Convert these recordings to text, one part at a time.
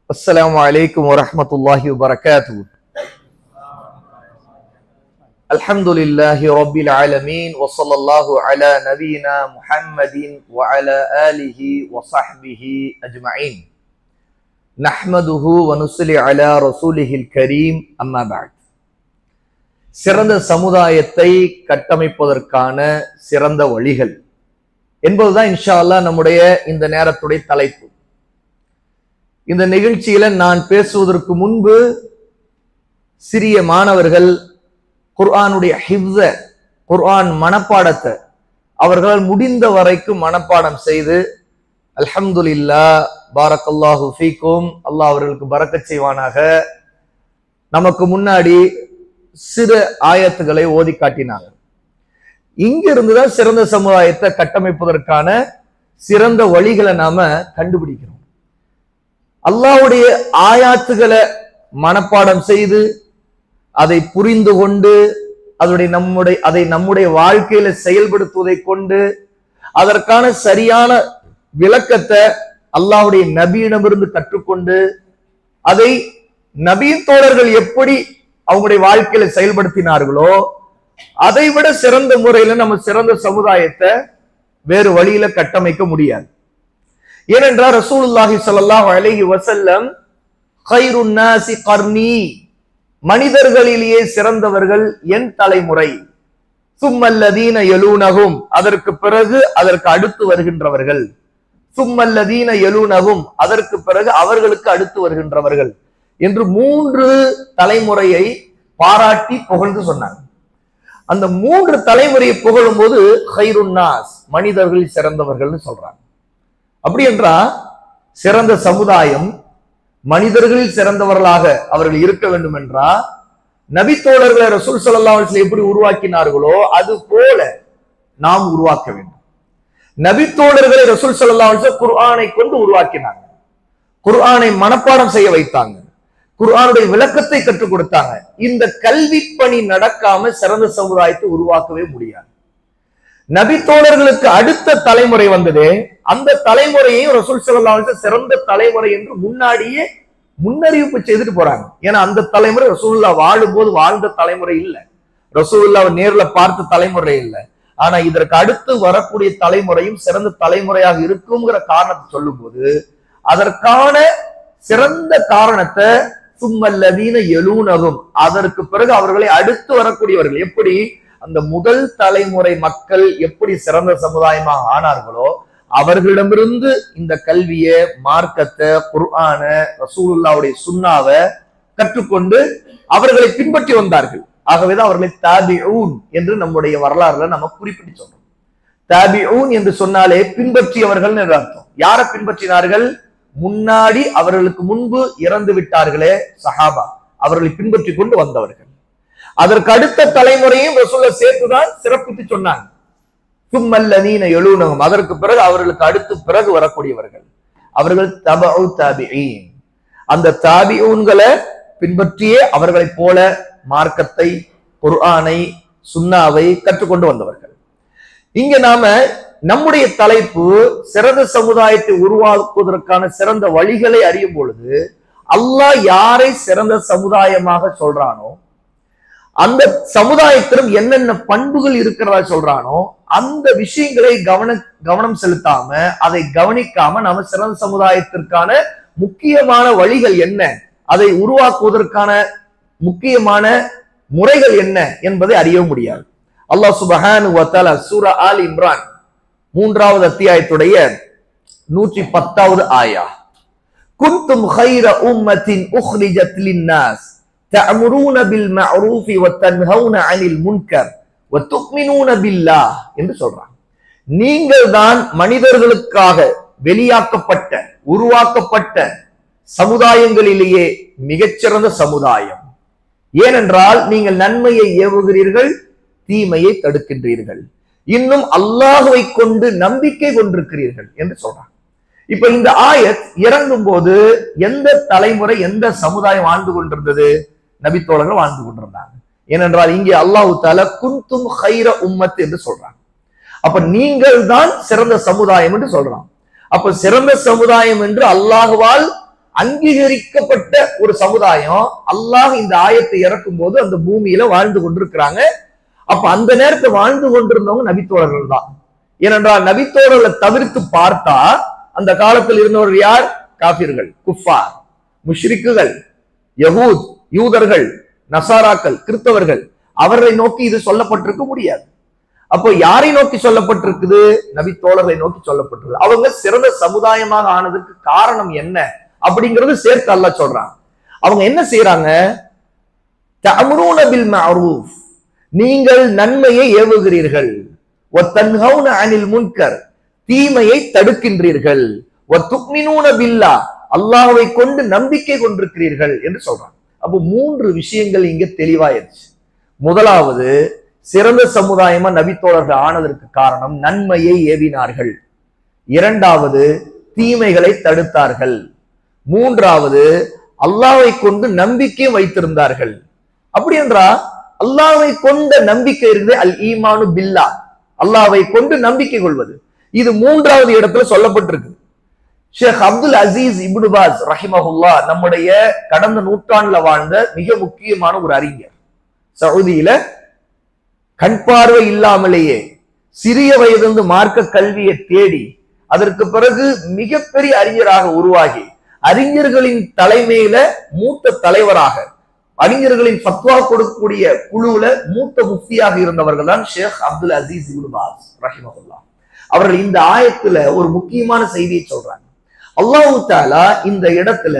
السلام عليكم ورحمة الله وبركاته الحمد لله رب العالمين وصلى الله على نبينا محمد وعلى آله وصحبه أجمعين نحمده ونصلي على رسوله الكريم أما بعد சிறந்த சமுதாயத்தை கட்டமைப்பதற்கான சிறந்த வழிகள் என்பதுதான் இன்ஷா அல்லாஹ் நம்முடைய இந்த நேரத்துடைய தலைப்பு இந்த நிகழ்ச்சியில நான் பேசுவதற்கு முன்பு சிறிய மாணவர்கள் குர்ஆனுடைய ஹிவ்ஸ குர்ஆன் மனப்பாடத்தை அவர்களால் முடிந்த வரைக்கும் மனப்பாடம் செய்து அல்ஹம்துலில்லா பாரக்கல்லாஹு ஃபீக்கும் அல்லாஹ் அவர்களுக்கு பறக்கச் செய்வானாக நமக்கு முன்னாடி சிறு ஆயத்துகளை ஓதி காட்டினாங்க இங்கிருந்து தான் சிறந்த சமுதாயத்தை கட்டமைப்பதற்கான சிறந்த வழிகளை நாம கண்டுபிடிக்கிறோம் அல்லாஹ்வுடைய ஆயாத்துகளை மனப்பாடம் செய்து அதை புரிந்து கொண்டு அதனுடைய நம்முடைய அதை நம்முடைய வாழ்க்கையில செயல்படுத்துவதை கொண்டு அதற்கான சரியான விளக்கத்தை அல்லாஹ்வுடைய நபியிடமிருந்து கற்றுக்கொண்டு அதை நபியின் தோழர்கள் எப்படி அவங்களுடைய வாழ்க்கையில செயல்படுத்தினார்களோ அதை விட சிறந்த முறையில நம்ம சிறந்த சமுதாயத்தை வேறு வழியில கட்டமைக்க முடியாது ஏனென்றால் ரசூலுல்லாஹி ஸல்லல்லாஹு அலைஹி வஸல்லம் கைருன் நாசி கர்னி மனிதர்களிலேயே சிறந்தவர்கள் என் தலைமுறை சும்மல்லதீன எலூனகும் அதற்கு பிறகு அதற்கு அடுத்து வருகின்றவர்கள் சும்மல்லதீன எலூனகும் அதற்கு பிறகு அவர்களுக்கு அடுத்து வருகின்றவர்கள் என்று மூன்று தலைமுறையை பாராட்டி புகழ்ந்து சொன்னாங்க அந்த மூன்று தலைமுறையை புகழும் போது ஹைருன்னாஸ் மனிதர்களில் சிறந்தவர்கள்னு சொல்றாங்க அப்படி என்றா சிறந்த சமுதாயம் மனிதர்களில் சிறந்தவர்களாக அவர்கள் இருக்க வேண்டும் என்றா நபித்தோழர்களை ரசூல் ஸல்லல்லாஹு அலைஹி எப்படி உருவாக்கினார்களோ அது போல நாம் உருவாக்க வேண்டும் நபித்தோழர்களை ரசூல் ஸல்லல்லாஹு அலைஹி குர்ஆனை கொண்டு உருவாக்கினாங்க குர்ஆனை மனப்பாடம் செய்ய வைத்தாங்க குர்ஆனுடைய விளக்கத்தை கற்றுக் கொடுத்தாங்க இந்த கல்வி பணி நடக்காம சிறந்த சமுதாயத்தை உருவாக்கவே முடியாது நபித்தோழர்களுக்கு அடுத்த தலைமுறை வந்ததே அந்த தலைமுறையையும் ரசூல் ஸல்லல்லாஹு அலைஹி சிறந்த தலைமுறை என்று முன்னாடியே முன்னறிவிப்பு செய்துட்டு போறாங்க ஏன்னா அந்த தலைமுறை ரசூல்லா வாழும்போது வாழ்ந்த தலைமுறை இல்ல ரசூல்லாவை நேர்ல பார்த்த தலைமுறை இல்ல ஆனா இதற்கு அடுத்து வரக்கூடிய தலைமுறையும் சிறந்த தலைமுறையாக இருக்குங்கிற காரணத்தை சொல்லும்போது அதற்கான சிறந்த காரணத்தை சும்மல்லதீன எழுநகும் அதற்கு பிறகு அவர்களை அடுத்து வரக்கூடியவர்கள் எப்படி அந்த முதல் தலைமுறை மக்கள் எப்படி சிறந்த சமுதாயமாக ஆனார்களோ அவர்களிடமிருந்து இந்த கல்விய மார்க்கத்தை குர்ஆன ரசூலுல்லாவுடைய சுண்ணாவை கற்றுக்கொண்டு அவர்களை பின்பற்றி வந்தார்கள் ஆகவேதான் அவர்களை தாபிஊன் என்று நம்முடைய வரலாறுல நம்ம குறிப்பிட்டு சொல்றோம் தாபிஊன் என்று சொன்னாலே பின்பற்றியவர்கள் என்று அர்த்தம் யாரை பின்பற்றினார்கள் முன்னாடி அவர்களுக்கு முன்பு இறந்து விட்டார்களே சஹாபா அவர்களை பின்பற்றி கொண்டு வந்தவர்கள் அதற்கு அடுத்த தலைமுறையும் ரசூல்ல சேர்த்துதான் சிறப்பித்து சொன்னாங்க சும்மல்லதீன எழுநகம் அதற்கு பிறகு அவர்களுக்கு அடுத்து பிறகு வரக்கூடியவர்கள் அவர்கள் தபு தாபிஈன் அந்த தாபிஊன்களை பின்பற்றியே அவர்களைப் போல மார்க்கத்தை குர்ஆனை சுன்னாவை கற்றுக்கொண்டு வந்தவர்கள் இங்க நாம நம்முடைய தலைப்பு சிறந்த சமுதாயத்தை உருவாக்குவதற்கான சிறந்த வழிகளை அறியும் பொழுது அல்லாஹ் யாரை சிறந்த சமுதாயமாக சொல்றானோ அந்த சமுதாயத்திலும் என்னென்ன பண்புகள் இருக்கிறதா சொல்றானோ அந்த விஷயங்களை கவன கவனம் செலுத்தாம அதை கவனிக்காம நாம சிறந்த சமுதாயத்திற்கான முக்கியமான வழிகள் என்ன அதை உருவாக்குவதற்கான முக்கியமான முறைகள் என்ன என்பதை அறிய முடியாது அல்லாஹ் சுபஹானு வத்தால சூரா ஆல் இம்ரான் மூன்றாவது அத்தியாயத்துடைய நூற்றி பத்தாவது ஆயா குந்தும் ஹைர உம்மத்தின் உஹ்ரிஜத் லின்னாஸ் தஅமுரூன பில் மஅரூஃபி வ தன்ஹவுன அனில் முன்கர் வ துக்மினூன பில்லாஹ் என்று சொல்றாங்க நீங்கள் தான் மனிதர்களுக்காக வெளியாக்கப்பட்ட உருவாக்கப்பட்ட சமுதாயங்களிலேயே மிகச்சிறந்த சமுதாயம் ஏனென்றால் நீங்கள் நன்மையை ஏவுகிறீர்கள் தீமையை தடுக்கின்றீர்கள் இன்னும் அல்லாஹுவை கொண்டு நம்பிக்கை கொண்டிருக்கிறீர்கள் என்று சொல்றாங்க இப்ப இந்த ஆயத் இறங்கும் போது எந்த தலைமுறை எந்த சமுதாயம் வாழ்ந்து கொண்டிருந்தது நபித்தோழர்கள் வாழ்ந்து கொண்டிருந்தாங்க ஏனென்றால் இங்கே அல்லாஹு தால குந்தும் ஹைர உம்மத் என்று சொல்றாங்க அப்ப நீங்கள் தான் சிறந்த சமுதாயம் என்று சொல்றான் அப்ப சிறந்த சமுதாயம் என்று அல்லாஹுவால் அங்கீகரிக்கப்பட்ட ஒரு சமுதாயம் அல்லாஹ் இந்த ஆயத்தை இறக்கும் போது அந்த பூமியில வாழ்ந்து கொண்டிருக்கிறாங்க அப்ப அந்த நேரத்தை வாழ்ந்து கொண்டிருந்தவங்க நபித்தோழர்கள் தான் ஏனென்றால் நபித்தோழர்களை தவிர்த்து பார்த்தா அந்த காலத்தில் இருந்தவர்கள் யார் காபிர்கள் குஃபார் முஷ்ரிக்குகள் யகூத் யூதர்கள் நசாராக்கள் கிறிஸ்தவர்கள் அவர்களை நோக்கி இது சொல்லப்பட்டிருக்க முடியாது அப்போ யாரை நோக்கி சொல்லப்பட்டிருக்குது நபி தோழரை நோக்கி சொல்லப்பட்டிருக்கு அவங்க சிறந்த சமுதாயமாக ஆனதுக்கு காரணம் என்ன அப்படிங்கிறது சேர்த்து அல்ல சொல்றாங்க அவங்க என்ன செய்யறாங்க தஅமுரூன பில் மஅரூஃப் நீங்கள் நன்மையை ஏவுகிறீர்கள் வத்தன்ஹவுன அனில் முன்கர் தீமையை தடுக்கின்றீர்கள் வத்துக்மினூன பில்லா அல்லாஹ்வை கொண்டு நம்பிக்கை கொண்டிருக்கிறீர்கள் என்று சொல்றாங்க அப்போ மூன்று விஷயங்கள் இங்க தெளிவாயிருச்சு முதலாவது சிறந்த சமுதாயமா நபித்தோழர்கள் ஆனதற்கு காரணம் நன்மையை ஏவினார்கள் இரண்டாவது தீமைகளை தடுத்தார்கள் மூன்றாவது அல்லாவை கொண்டு நம்பிக்கை வைத்திருந்தார்கள் அப்படி என்றா அல்லாவை கொண்ட நம்பிக்கை இருக்குது அல் ஈமானு பில்லா அல்லாவை கொண்டு நம்பிக்கை கொள்வது இது மூன்றாவது இடத்துல சொல்லப்பட்டிருக்கு ஷேக் அப்துல் அசீஸ் இப்னுபாஸ் ரஹிமஹுல்லா நம்முடைய கடந்த நூற்றாண்டுல வாழ்ந்த மிக முக்கியமான ஒரு அறிஞர் சவுதியில கண் பார்வை இல்லாமலேயே சிறிய வயதிலிருந்து மார்க்க கல்வியை தேடி அதற்கு பிறகு மிகப்பெரிய அறிஞராக உருவாகி அறிஞர்களின் தலைமையில மூத்த தலைவராக அறிஞர்களின் ஃபத்வா கொடுக்கக்கூடிய குழுவுல மூத்த முஃப்தியாக இருந்தவர்கள் தான் ஷேக் அப்துல் அசீஸ் இப்னுபாஸ் ரஹிமஹுல்லா அவர்கள் இந்த ஆயத்துல ஒரு முக்கியமான செய்தியை சொல்றாங்க அல்லாஹு தாலா இந்த இடத்துல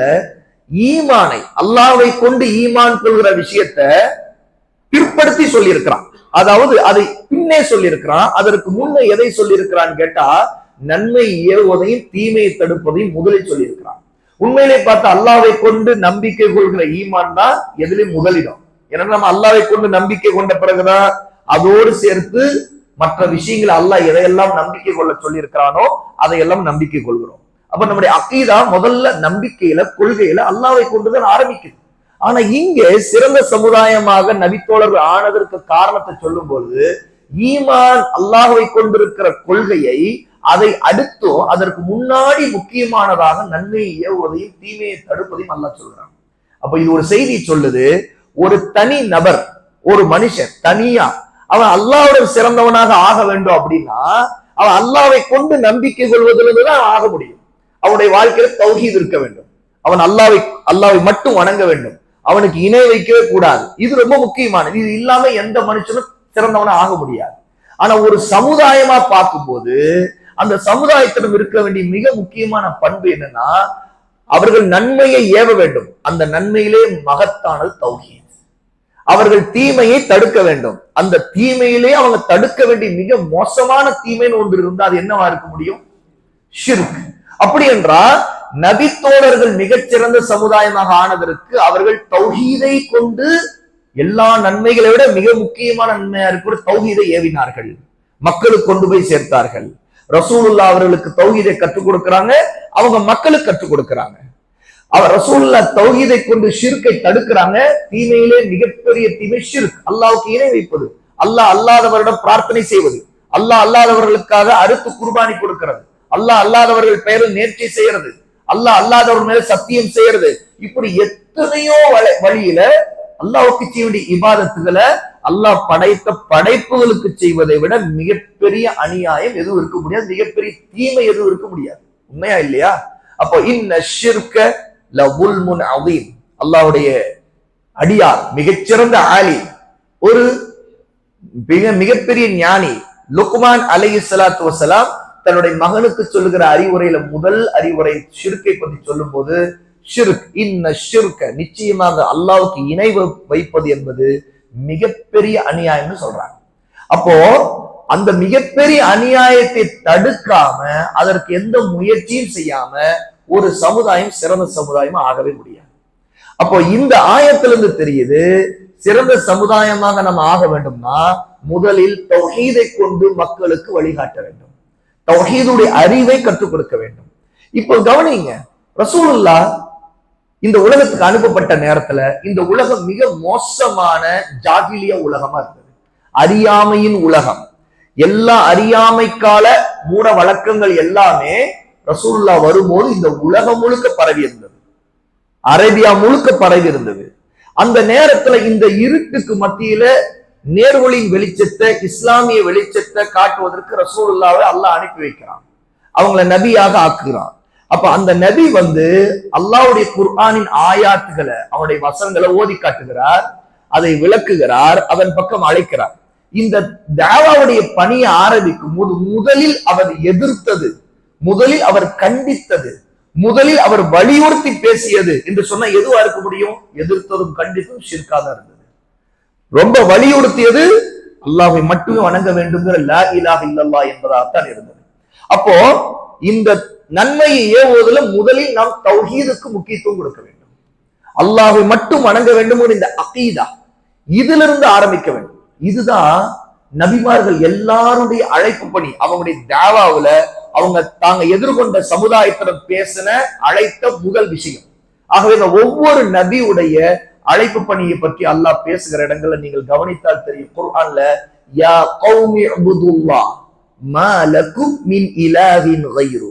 ஈமானை அல்லாவை கொண்டு ஈமான் கொள்கிற விஷயத்த பிற்படுத்தி சொல்லியிருக்கிறான் அதாவது அதை பின்னே சொல்லியிருக்கிறான் அதற்கு முன்ன எதை சொல்லியிருக்கிறான்னு கேட்டா நன்மை ஏவுவதையும் தீமையை தடுப்பதையும் முதலில் சொல்லியிருக்கிறான் உண்மையிலே பார்த்தா அல்லாவை கொண்டு நம்பிக்கை கொள்கிற ஈமான் தான் எதிலும் முதலிடம் ஏன்னா நம்ம அல்லாவை கொண்டு நம்பிக்கை கொண்ட பிறகுதான் அதோடு சேர்த்து மற்ற விஷயங்களை அல்லாஹ் எதையெல்லாம் நம்பிக்கை கொள்ள சொல்லியிருக்கிறானோ அதையெல்லாம் நம்பிக்கை கொள்கிறோம் அப்ப நம்முடைய அக்கீதா முதல்ல நம்பிக்கையில கொள்கையில அல்லாவை கொண்டுதான் ஆரம்பிக்குது ஆனா இங்க சிறந்த சமுதாயமாக நபித்தோழர்கள் ஆனதற்கு காரணத்தை சொல்லும் பொழுது ஈமான் அல்லாஹ்வை கொண்டிருக்கிற கொள்கையை அதை அடுத்தும் அதற்கு முன்னாடி முக்கியமானதாக நன்மையை ஏவுவதையும் தீமையை தடுப்பதையும் அல்லாஹ் சொல்றான் அப்ப இது ஒரு செய்தி சொல்லுது ஒரு தனி நபர் ஒரு மனுஷன் தனியா அவன் அல்லாவோட சிறந்தவனாக ஆக வேண்டும் அப்படின்னா அவன் அல்லாவை கொண்டு நம்பிக்கை கொள்வதிலிருந்து தான் ஆக முடியும் அவனுடைய வாழ்க்கையில தௌஹீத் இருக்க வேண்டும் அவன் அல்லாவை அல்லாவை மட்டும் வணங்க வேண்டும் அவனுக்கு இணை வைக்கவே கூடாது இது ரொம்ப முக்கியமானது இது இல்லாம எந்த மனுஷனும் சிறந்தவனா ஆக முடியாது ஆனா ஒரு சமுதாயமா பார்க்கும்போது அந்த சமுதாயத்திடம் இருக்க வேண்டிய மிக முக்கியமான பண்பு என்னன்னா அவர்கள் நன்மையை ஏவ வேண்டும் அந்த நன்மையிலே மகத்தானது தௌஹீத் அவர்கள் தீமையை தடுக்க வேண்டும் அந்த தீமையிலே அவங்க தடுக்க வேண்டிய மிக மோசமான தீமைன்னு ஒன்று இருந்தா அது என்னவா இருக்க முடியும் ஷிர்க் அப்படி என்றால் நபித்தோழர்கள் மிகச்சிறந்த சமுதாயமாக ஆனதற்கு அவர்கள் தௌஹீதை கொண்டு எல்லா நன்மைகளை விட மிக முக்கியமான நன்மையா இருக்கிற தௌஹீதை ஏவினார்கள் மக்களுக்கு கொண்டு போய் சேர்த்தார்கள் ரசூலுல்லா அவர்களுக்கு தௌஹீதை கற்றுக் கொடுக்கிறாங்க அவங்க மக்களுக்கு கற்றுக் கொடுக்கிறாங்க அவர் ரசூலுல்லா தௌஹீதை கொண்டு ஷிர்கை தடுக்கிறாங்க தீமையிலே மிகப்பெரிய தீமை ஷிர்க் அல்லாவுக்கு இணை வைப்பது அல்லாஹ் அல்லாதவரிடம் பிரார்த்தனை செய்வது அல்லாஹ் அல்லாதவர்களுக்காக அறுத்து குர்பானி கொடுக்கிறது அல்லாஹ் அல்லாதவர்கள் பெயரில் நேர்ச்சி செய்யறது அல்லாஹ் அல்லாதவர் மேல சத்தியம் செய்யறது இப்படி எத்தனையோ வழி- வழியில அல்லாஹ்வுக்கு செய்ய வேண்டிய இபாதத்துகளை அல்லாஹ் படைத்த படைப்புகளுக்கு செய்வதை விட மிகப்பெரிய அநியாயம் எதுவும் இருக்க முடியாது மிகப்பெரிய தீமை எதுவும் இருக்க முடியாது உண்மையா இல்லையா அப்போ இன்ன ஷிர்க லவுல்முன் அதீம் அல்லாஹ்வுடைய அடியார் மிகச்சிறந்த ஆலி ஒரு மிக மிகப்பெரிய ஞானி லுக்மான் அலைஹி ஸலாத்து வஸலாம் தன்னுடைய மகனுக்கு சொல்லுகிற அறிவுரையில முதல் அறிவுரை ஷிர்கை பத்தி சொல்லும்போது ஷிர்க் இன்ன ஷிர்க நிச்சயமாக அல்லாஹ்வுக்கு இணை வ- வைப்பது என்பது மிகப்பெரிய அநியாயம்னு சொல்றாங்க அப்போ அந்த மிகப்பெரிய அநியாயத்தை தடுக்காம அதற்கு எந்த முயற்சியும் செய்யாம ஒரு சமுதாயம் சிறந்த சமுதாயமா ஆகவே முடியாது அப்போ இந்த ஆயத்திலிருந்து தெரியுது சிறந்த சமுதாயமாக நம்ம ஆக வேண்டும்னா முதலில் தௌஹீதை கொண்டு மக்களுக்கு வழிகாட்ட வேண்டும் தௌஹீதுடைய அறிவை கற்றுக் கொடுக்க வேண்டும் இப்போ கவனிங்க ரசூலுல்லா இந்த உலகத்துக்கு அனுப்பப்பட்ட நேரத்துல இந்த உலகம் மிக மோசமான ஜாகிலிய உலகமா இருந்தது அறியாமையின் உலகம் எல்லா அறியாமைக்கால மூட வழக்கங்கள் எல்லாமே ரசூலுல்லா வரும்போது இந்த உலகம் முழுக்க பரவி இருந்தது அரேபியா முழுக்க பரவி இருந்தது அந்த நேரத்துல இந்த இருட்டுக்கு மத்தியில நேர்வழியின் வெளிச்சத்தை இஸ்லாமிய வெளிச்சத்தை காட்டுவதற்கு ரசூலுல்லாவை அல்லாஹ் அனுப்பி வைக்கிறான் அவங்கள நபியாக ஆக்குகிறான் அப்ப அந்த நபி வந்து அல்லாஹ்வுடைய குர்ஆனின் ஆயாத்துகளை அவனுடைய வசனங்களை ஓதி காட்டுகிறார் அதை விளக்குகிறார் அதன் பக்கம் அழைக்கிறார் இந்த தாவாவுடைய பணியை ஆரம்பிக்கும் போது முதலில் அவர் எதிர்த்தது முதலில் அவர் கண்டித்தது முதலில் அவர் வலியுறுத்தி பேசியது என்று சொன்னா எதுவா இருக்க முடியும் எதிர்த்ததும் கண்டித்தும் ஷிர்கா தான் இருந்தது ரொம்ப வலியுறுத்தியது அல்லாஹை மட்டுமே வணங்க வேண்டுங்கிற லா இலாஹ இல்லல்லா என்பதாகத்தான் இருந்தது அப்போ இந்த நன்மையை ஏவுவதில் முதலில் நாம் தௌஹீதுக்கு முக்கியத்துவம் கொடுக்க வேண்டும் அல்லாஹை மட்டும் வணங்க வேண்டும் இந்த அகீதா இதிலிருந்து ஆரம்பிக்க வேண்டும் இதுதான் நபிமார்கள் எல்லாருடைய அழைப்பு பணி அவங்களுடைய தாவாவுல அவங்க தாங்க எதிர்கொண்ட சமுதாயத்திடம் பேசின அழைத்த முதல் விஷயம் ஆகவே இந்த ஒவ்வொரு நபியுடைய அழைப்பு பணியை பற்றி அல்லாஹ் பேசுகிற இடங்கள்ல நீங்கள் கவனித்தால் தெரியும் குர்ஆன்ல யா கௌமி அபுதுல்லாஹ் மா லக்கும் மின் இலாஹின் கைரு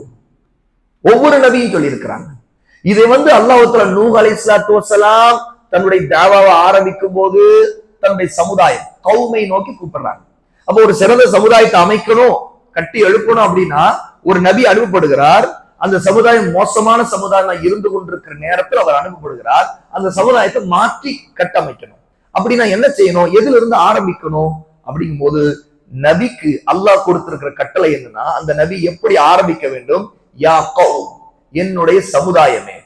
ஒவ்வொரு நபியும் சொல்லியிருக்கிறாங்க இதை வந்து அல்லாஹத்துல நூஹ் அலைஹிஸ்ஸலாத்து வஸலாம் தன்னுடைய தாவாவை ஆரம்பிக்கும் போது தன்னுடைய சமுதாயம் கௌமை நோக்கி கூப்பிடுறாங்க அப்போ ஒரு சிறந்த சமுதாயத்தை அமைக்கணும் கட்டி எழுப்பணும் அப்படின்னா ஒரு நபி அனுப்பப்படுகிறார் அந்த சமுதாயம் மோசமான சமுதாயம் இருந்து கொண்டிருக்கிற நேரத்தில் அவர் அனுப்பப்படுகிறார் அந்த சமுதாயத்தை மாற்றி கட்டமைக்கணும் அப்படின்னா என்ன செய்யணும் எதுல இருந்து ஆரம்பிக்கணும் அப்படிங்கும் போது நபிக்கு அல்லாஹ் கொடுத்திருக்கிற கட்டளை என்னன்னா அந்த நபி எப்படி ஆரம்பிக்க வேண்டும் யா கௌம் என்னுடைய சமுதாயமே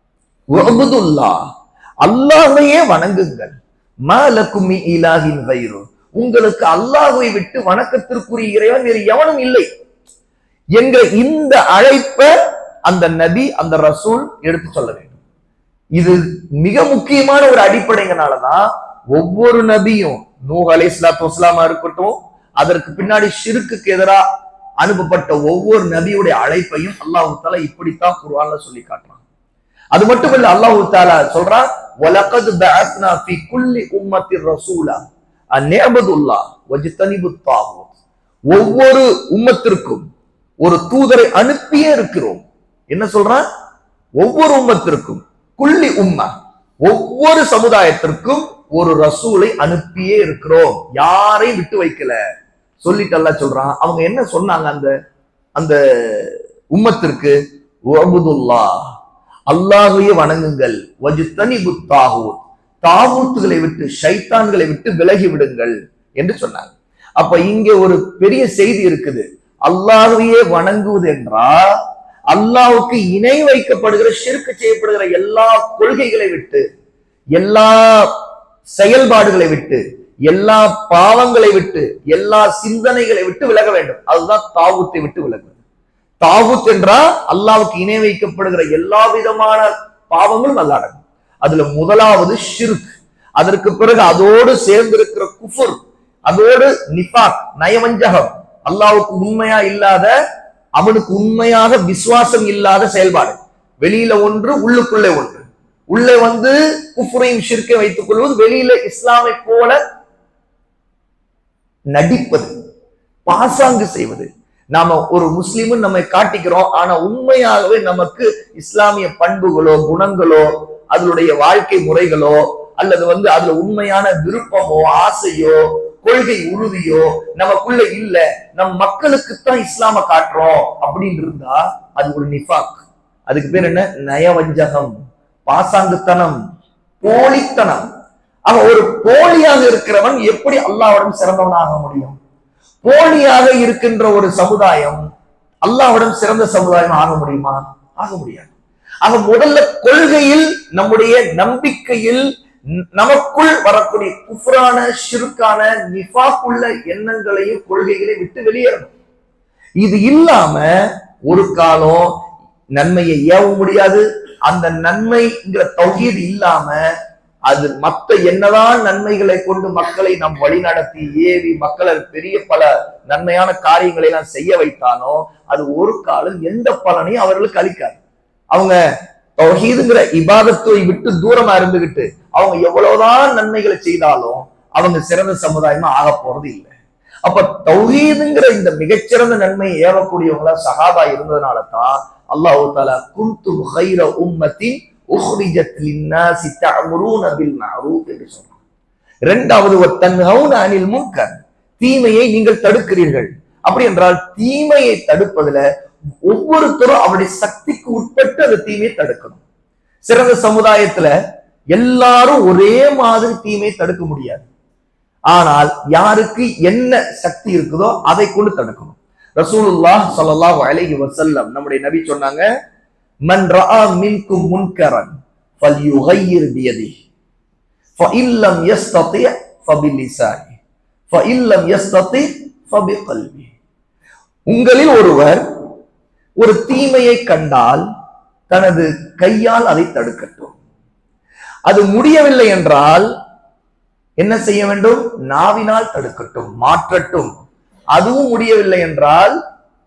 உஅபுதுல்லா அல்லாஹையே வணங்குங்கள் மாலக்குமி இலாஹின் வைரு உங்களுக்கு அல்லாஹை விட்டு வணக்கத்திற்குரிய இறைவன் வேறு எவனும் இல்லை என்ற இந்த அழைப்பை அந்த நபி அந்த ரசூல் எடுத்து சொல்ல வேண்டும் இது மிக முக்கியமான ஒரு அடிப்படைங்கனாலதான் ஒவ்வொரு நபியும் நூஹ் அலை இஸ்லாத்து வஸ்லாமா இருக்கட்டும் அதற்கு பின்னாடி ஷிருக்குக்கு எதிராக அனுப்பப்பட்ட ஒவ்வொரு நபியுடைய அழைப்பையும் அல்லாஹு தாலா இப்படித்தான் குர்ஆன்ல சொல்லி காட்டுறான் அது மட்டும் இல்ல அல்லாஹு தாலா சொல்றான் வலகத் பஅத்னா ஃபி குல்லி உம்மத்திர் ரசூலா அந்நியபதுல்லா வஜ்தனிபு தாகூத் ஒவ்வொரு உம்மத்திற்கும் ஒரு தூதரை அனுப்பியே இருக்கிறோம் என்ன சொல்றான் ஒவ்வொரு உம்மத்திற்கும் குள்ளி உம்ம ஒவ்வொரு சமுதாயத்திற்கும் ஒரு ரசூலை அனுப்பியே இருக்கிறோம் யாரையும் விட்டு வைக்கல சொல்லிட்டு அல்லாஹ் சொல்றான் அவங்க என்ன சொன்னாங்க அந்த அந்த உம்மத்திற்கு உஅபுதுல்லா அல்லாஹையே வணங்குங்கள் வஜுத்தனி புத்தாகூத் தாகூத்துகளை விட்டு ஷைத்தான்களை விட்டு விலகி விடுங்கள் என்று சொன்னாங்க அப்ப இங்க ஒரு பெரிய செய்தி இருக்குது அல்லாஹையே வணங்குவது என்றால் அல்லாஹ்வுக்கு இணை வைக்கப்படுகிற ஷிர்க்கு செய்யப்படுகிற எல்லா கொள்கைகளை விட்டு எல்லா செயல்பாடுகளை விட்டு எல்லா பாவங்களை விட்டு எல்லா சிந்தனைகளை விட்டு விலக வேண்டும் அதுதான் தாவூத்தை விட்டு விலகுவது தாவூத் என்றால் அல்லாவுக்கு இணை வைக்கப்படுகிற எல்லா விதமான பாவங்களும் அல்ல அடங்கும் அதுல முதலாவது ஷிர்க் அதற்கு பிறகு அதோடு சேர்ந்திருக்கிற குஃபுர் அதோடு நிஃபாக் நயவஞ்சகம் அல்லாவுக்கு உண்மையா இல்லாத அவனுக்கு உண்மையாக விசுவாசம் இல்லாத செயல்பாடு வெளியில ஒன்று உள்ளுக்குள்ளே ஒன்று உள்ளே வந்து குஃபுரையும் ஷிர்க்கை வைத்துக் கொள்வது வெளியில இஸ்லாமை போல நடிப்பது பாசாங்கு செய்வது நாம ஒரு முஸ்லிமும் நம்மை காட்டிக்கிறோம் ஆனா உண்மையாகவே நமக்கு இஸ்லாமிய பண்புகளோ குணங்களோ அதனுடைய வாழ்க்கை முறைகளோ அல்லது வந்து அதுல உண்மையான விருப்பமோ ஆசையோ கொள்கை உறுதியோ நமக்குள்ள இல்ல நம் மக்களுக்குத்தான் இஸ்லாம காட்டுறோம் அப்படின்னு இருந்தா அது ஒரு நிஃபாக் அதுக்கு பேர் என்ன நயவஞ்சகம் பாசாங்குத்தனம் போலித்தனம் அவன் ஒரு போலியாக இருக்கிறவன் எப்படி அல்லாவிடம் சிறந்தவனாக முடியும் போலியாக இருக்கின்ற ஒரு சமுதாயம் அல்லாவிடம் சிறந்த சமுதாயம் ஆக முடியுமா ஆக முடியாது ஆக முதல்ல கொள்கையில் நம்முடைய நம்பிக்கையில் ந- நமக்குள் வரக்கூடிய குஃப்ரான ஷிருக்கான நிஃபாக்குள்ள எண்ணங்களையும் கொள்கைகளையும் விட்டு வெளியேறணும் இது இல்லாம ஒரு காலம் நன்மையை ஏவ முடியாது அந்த நன்மைங்கிற தௌஹீது இல்லாம அது மத்த என்னதான் நன்மைகளை கொண்டு மக்களை நாம் வழிநடத்தி ஏவி மக்களை பெரிய பல நன்மையான காரியங்களை எல்லாம் செய்ய வைத்தானோ அது ஒரு காலம் எந்த பலனையும் அவர்களுக்கு அளிக்காது அவங்க தௌஹீதுங்கிற இபாதத்தை விட்டு தூரமா இருந்துகிட்டு அவங்க எவ்வளவுதான் நன்மைகளை செய்தாலும் அவங்க சிறந்த சமுதாயமா ஆக போறது இல்லை அப்ப தௌஹீதுங்கிற இந்த மிகச்சிறந்த நன்மையை ஏவக்கூடியவங்களா சஹாபா இருந்ததுனால தான் அல்லாஹு தாலா குன்து ஹைர உம்மத்தின் உஹ்ரிஜத் லின்னாசி தஅமுரூன பில் மஅரூஃப் என்று சொல்றான் இரண்டாவது வத்தன்ஹவுன அனில் முன்கர் தீமையை நீங்கள் தடுக்கிறீர்கள் அப்படி என்றால் தீமையை தடுப்பதுல ஒவ்வொருத்தரும் அவருடைய சக்திக்கு உட்பட்டு அந்த தீமையை தடுக்கணும் சிறந்த சமுதாயத்துல எல்லாரும் ஒரே மாதிரி தீமையை தடுக்க முடியாது ஆனால் யாருக்கு என்ன சக்தி இருக்குதோ அதை கொண்டு தடுக்கணும் ரசூலுல்லாஹ் ஸல்லல்லாஹு அலைஹி வஸல்லம் நம்முடைய நபி சொன்னாங்க மன் ரஆ மின்கும் முன்கரன் ஃபல்யுகையிர் பியதிஹி فإن لم يستطع فبلسانه فإن لم يستطع فبقلبه உங்களில் ஒருவர் ஒரு தீமையை கண்டால் தனது கையால் அதை தடுக்கட்டும் அது முடியவில்லை என்றால் என்ன செய்ய வேண்டும் நாவினால் தடுக்கட்டும் மாற்றட்டும் அதுவும் முடியவில்லை என்றால்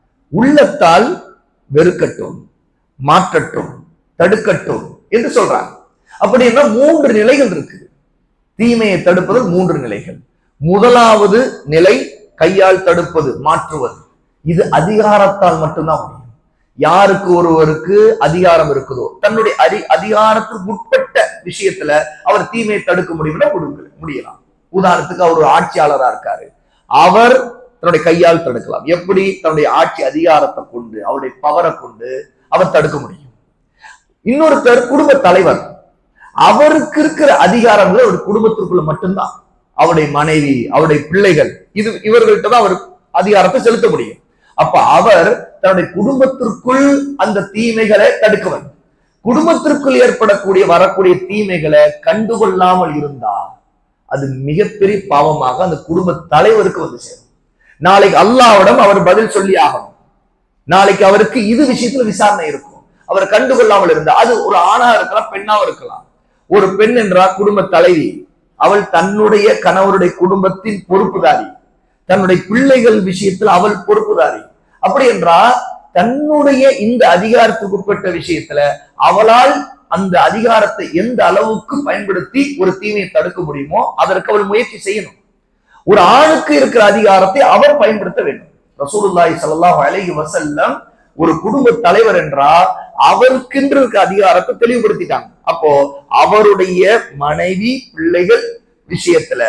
உள்ளத்தால் வெறுக்கட்டும் மாற்றட்டும் தடுக்கட்டும் என்று சொல்றாங்க அப்படின்னா மூன்று நிலைகள் இருக்குது தீமையை தடுப்பது மூன்று நிலைகள் முதலாவது நிலை கையால் தடுப்பது மாற்றுவது இது அதிகாரத்தால் மட்டும்தான் முடியும் யாருக்கு ஒருவருக்கு அதிகாரம் இருக்குதோ தன்னுடைய அதி அதிகாரத்துக்கு உட்பட்ட விஷயத்துல அவர் தீமையை தடுக்க முடியும்னா முடியல முடியலாம் உதாரணத்துக்கு அவர் ஒரு ஆட்சியாளரா இருக்காரு அவர் தன்னுடைய கையால் தடுக்கலாம் எப்படி தன்னுடைய ஆட்சி அதிகாரத்தை கொண்டு அவருடைய பவரை கொண்டு அவர் தடுக்க முடியும் இன்னொருத்தர் குடும்ப தலைவர் அவருக்கு இருக்கிற அதிகாரங்கள் அவருடைய குடும்பத்திற்குள்ள மட்டும்தான் அவருடைய மனைவி அவருடைய பிள்ளைகள் இது இவர்கள்ட்ட தான் அவர் அதிகாரத்தை செலுத்த முடியும் அப்ப அவர் தன்னுடைய குடும்பத்திற்குள் அந்த தீமைகளை தடுக்கவர் குடும்பத்திற்குள் ஏற்படக்கூடிய வரக்கூடிய தீமைகளை கண்டுகொள்ளாமல் இருந்தா அது மிகப்பெரிய பாவமாக அந்த குடும்ப தலைவருக்கு வந்து சேரும் நாளைக்கு அல்லாவிடம் அவர் பதில் சொல்லி ஆகணும் நாளைக்கு அவருக்கு இது விஷயத்துல விசாரணை இருக்கும் அவர் கண்டுகொள்ளாமல் இருந்தா அது ஒரு ஆணா இருக்கலாம் பெண்ணாவும் இருக்கலாம் ஒரு பெண் என்றால் குடும்ப தலைவி அவள் தன்னுடைய கணவருடைய குடும்பத்தின் பொறுப்புதாரி தன்னுடைய பிள்ளைகள் விஷயத்தில் அவள் பொறுப்புதாரி அப்படி என்றால் தன்னுடைய இந்த அதிகாரத்துக்கு உட்பட்ட விஷயத்துல அவளால் அந்த அதிகாரத்தை எந்த அளவுக்கு பயன்படுத்தி ஒரு தீமையை தடுக்க முடியுமோ அதற்கு அவள் முயற்சி செய்யணும் ஒரு ஆணுக்கு இருக்கிற அதிகாரத்தை அவர் பயன்படுத்த வேண்டும் ரசூலுல்லாஹி ஸல்லல்லாஹு அலைஹி வஸல்லம் ஒரு குடும்ப தலைவர் என்றால் அவருக்கென்று இருக்க அதிகாரத்தை தெளிவுபடுத்திட்டாங்க அப்போ அவருடைய மனைவி பிள்ளைகள் விஷயத்துல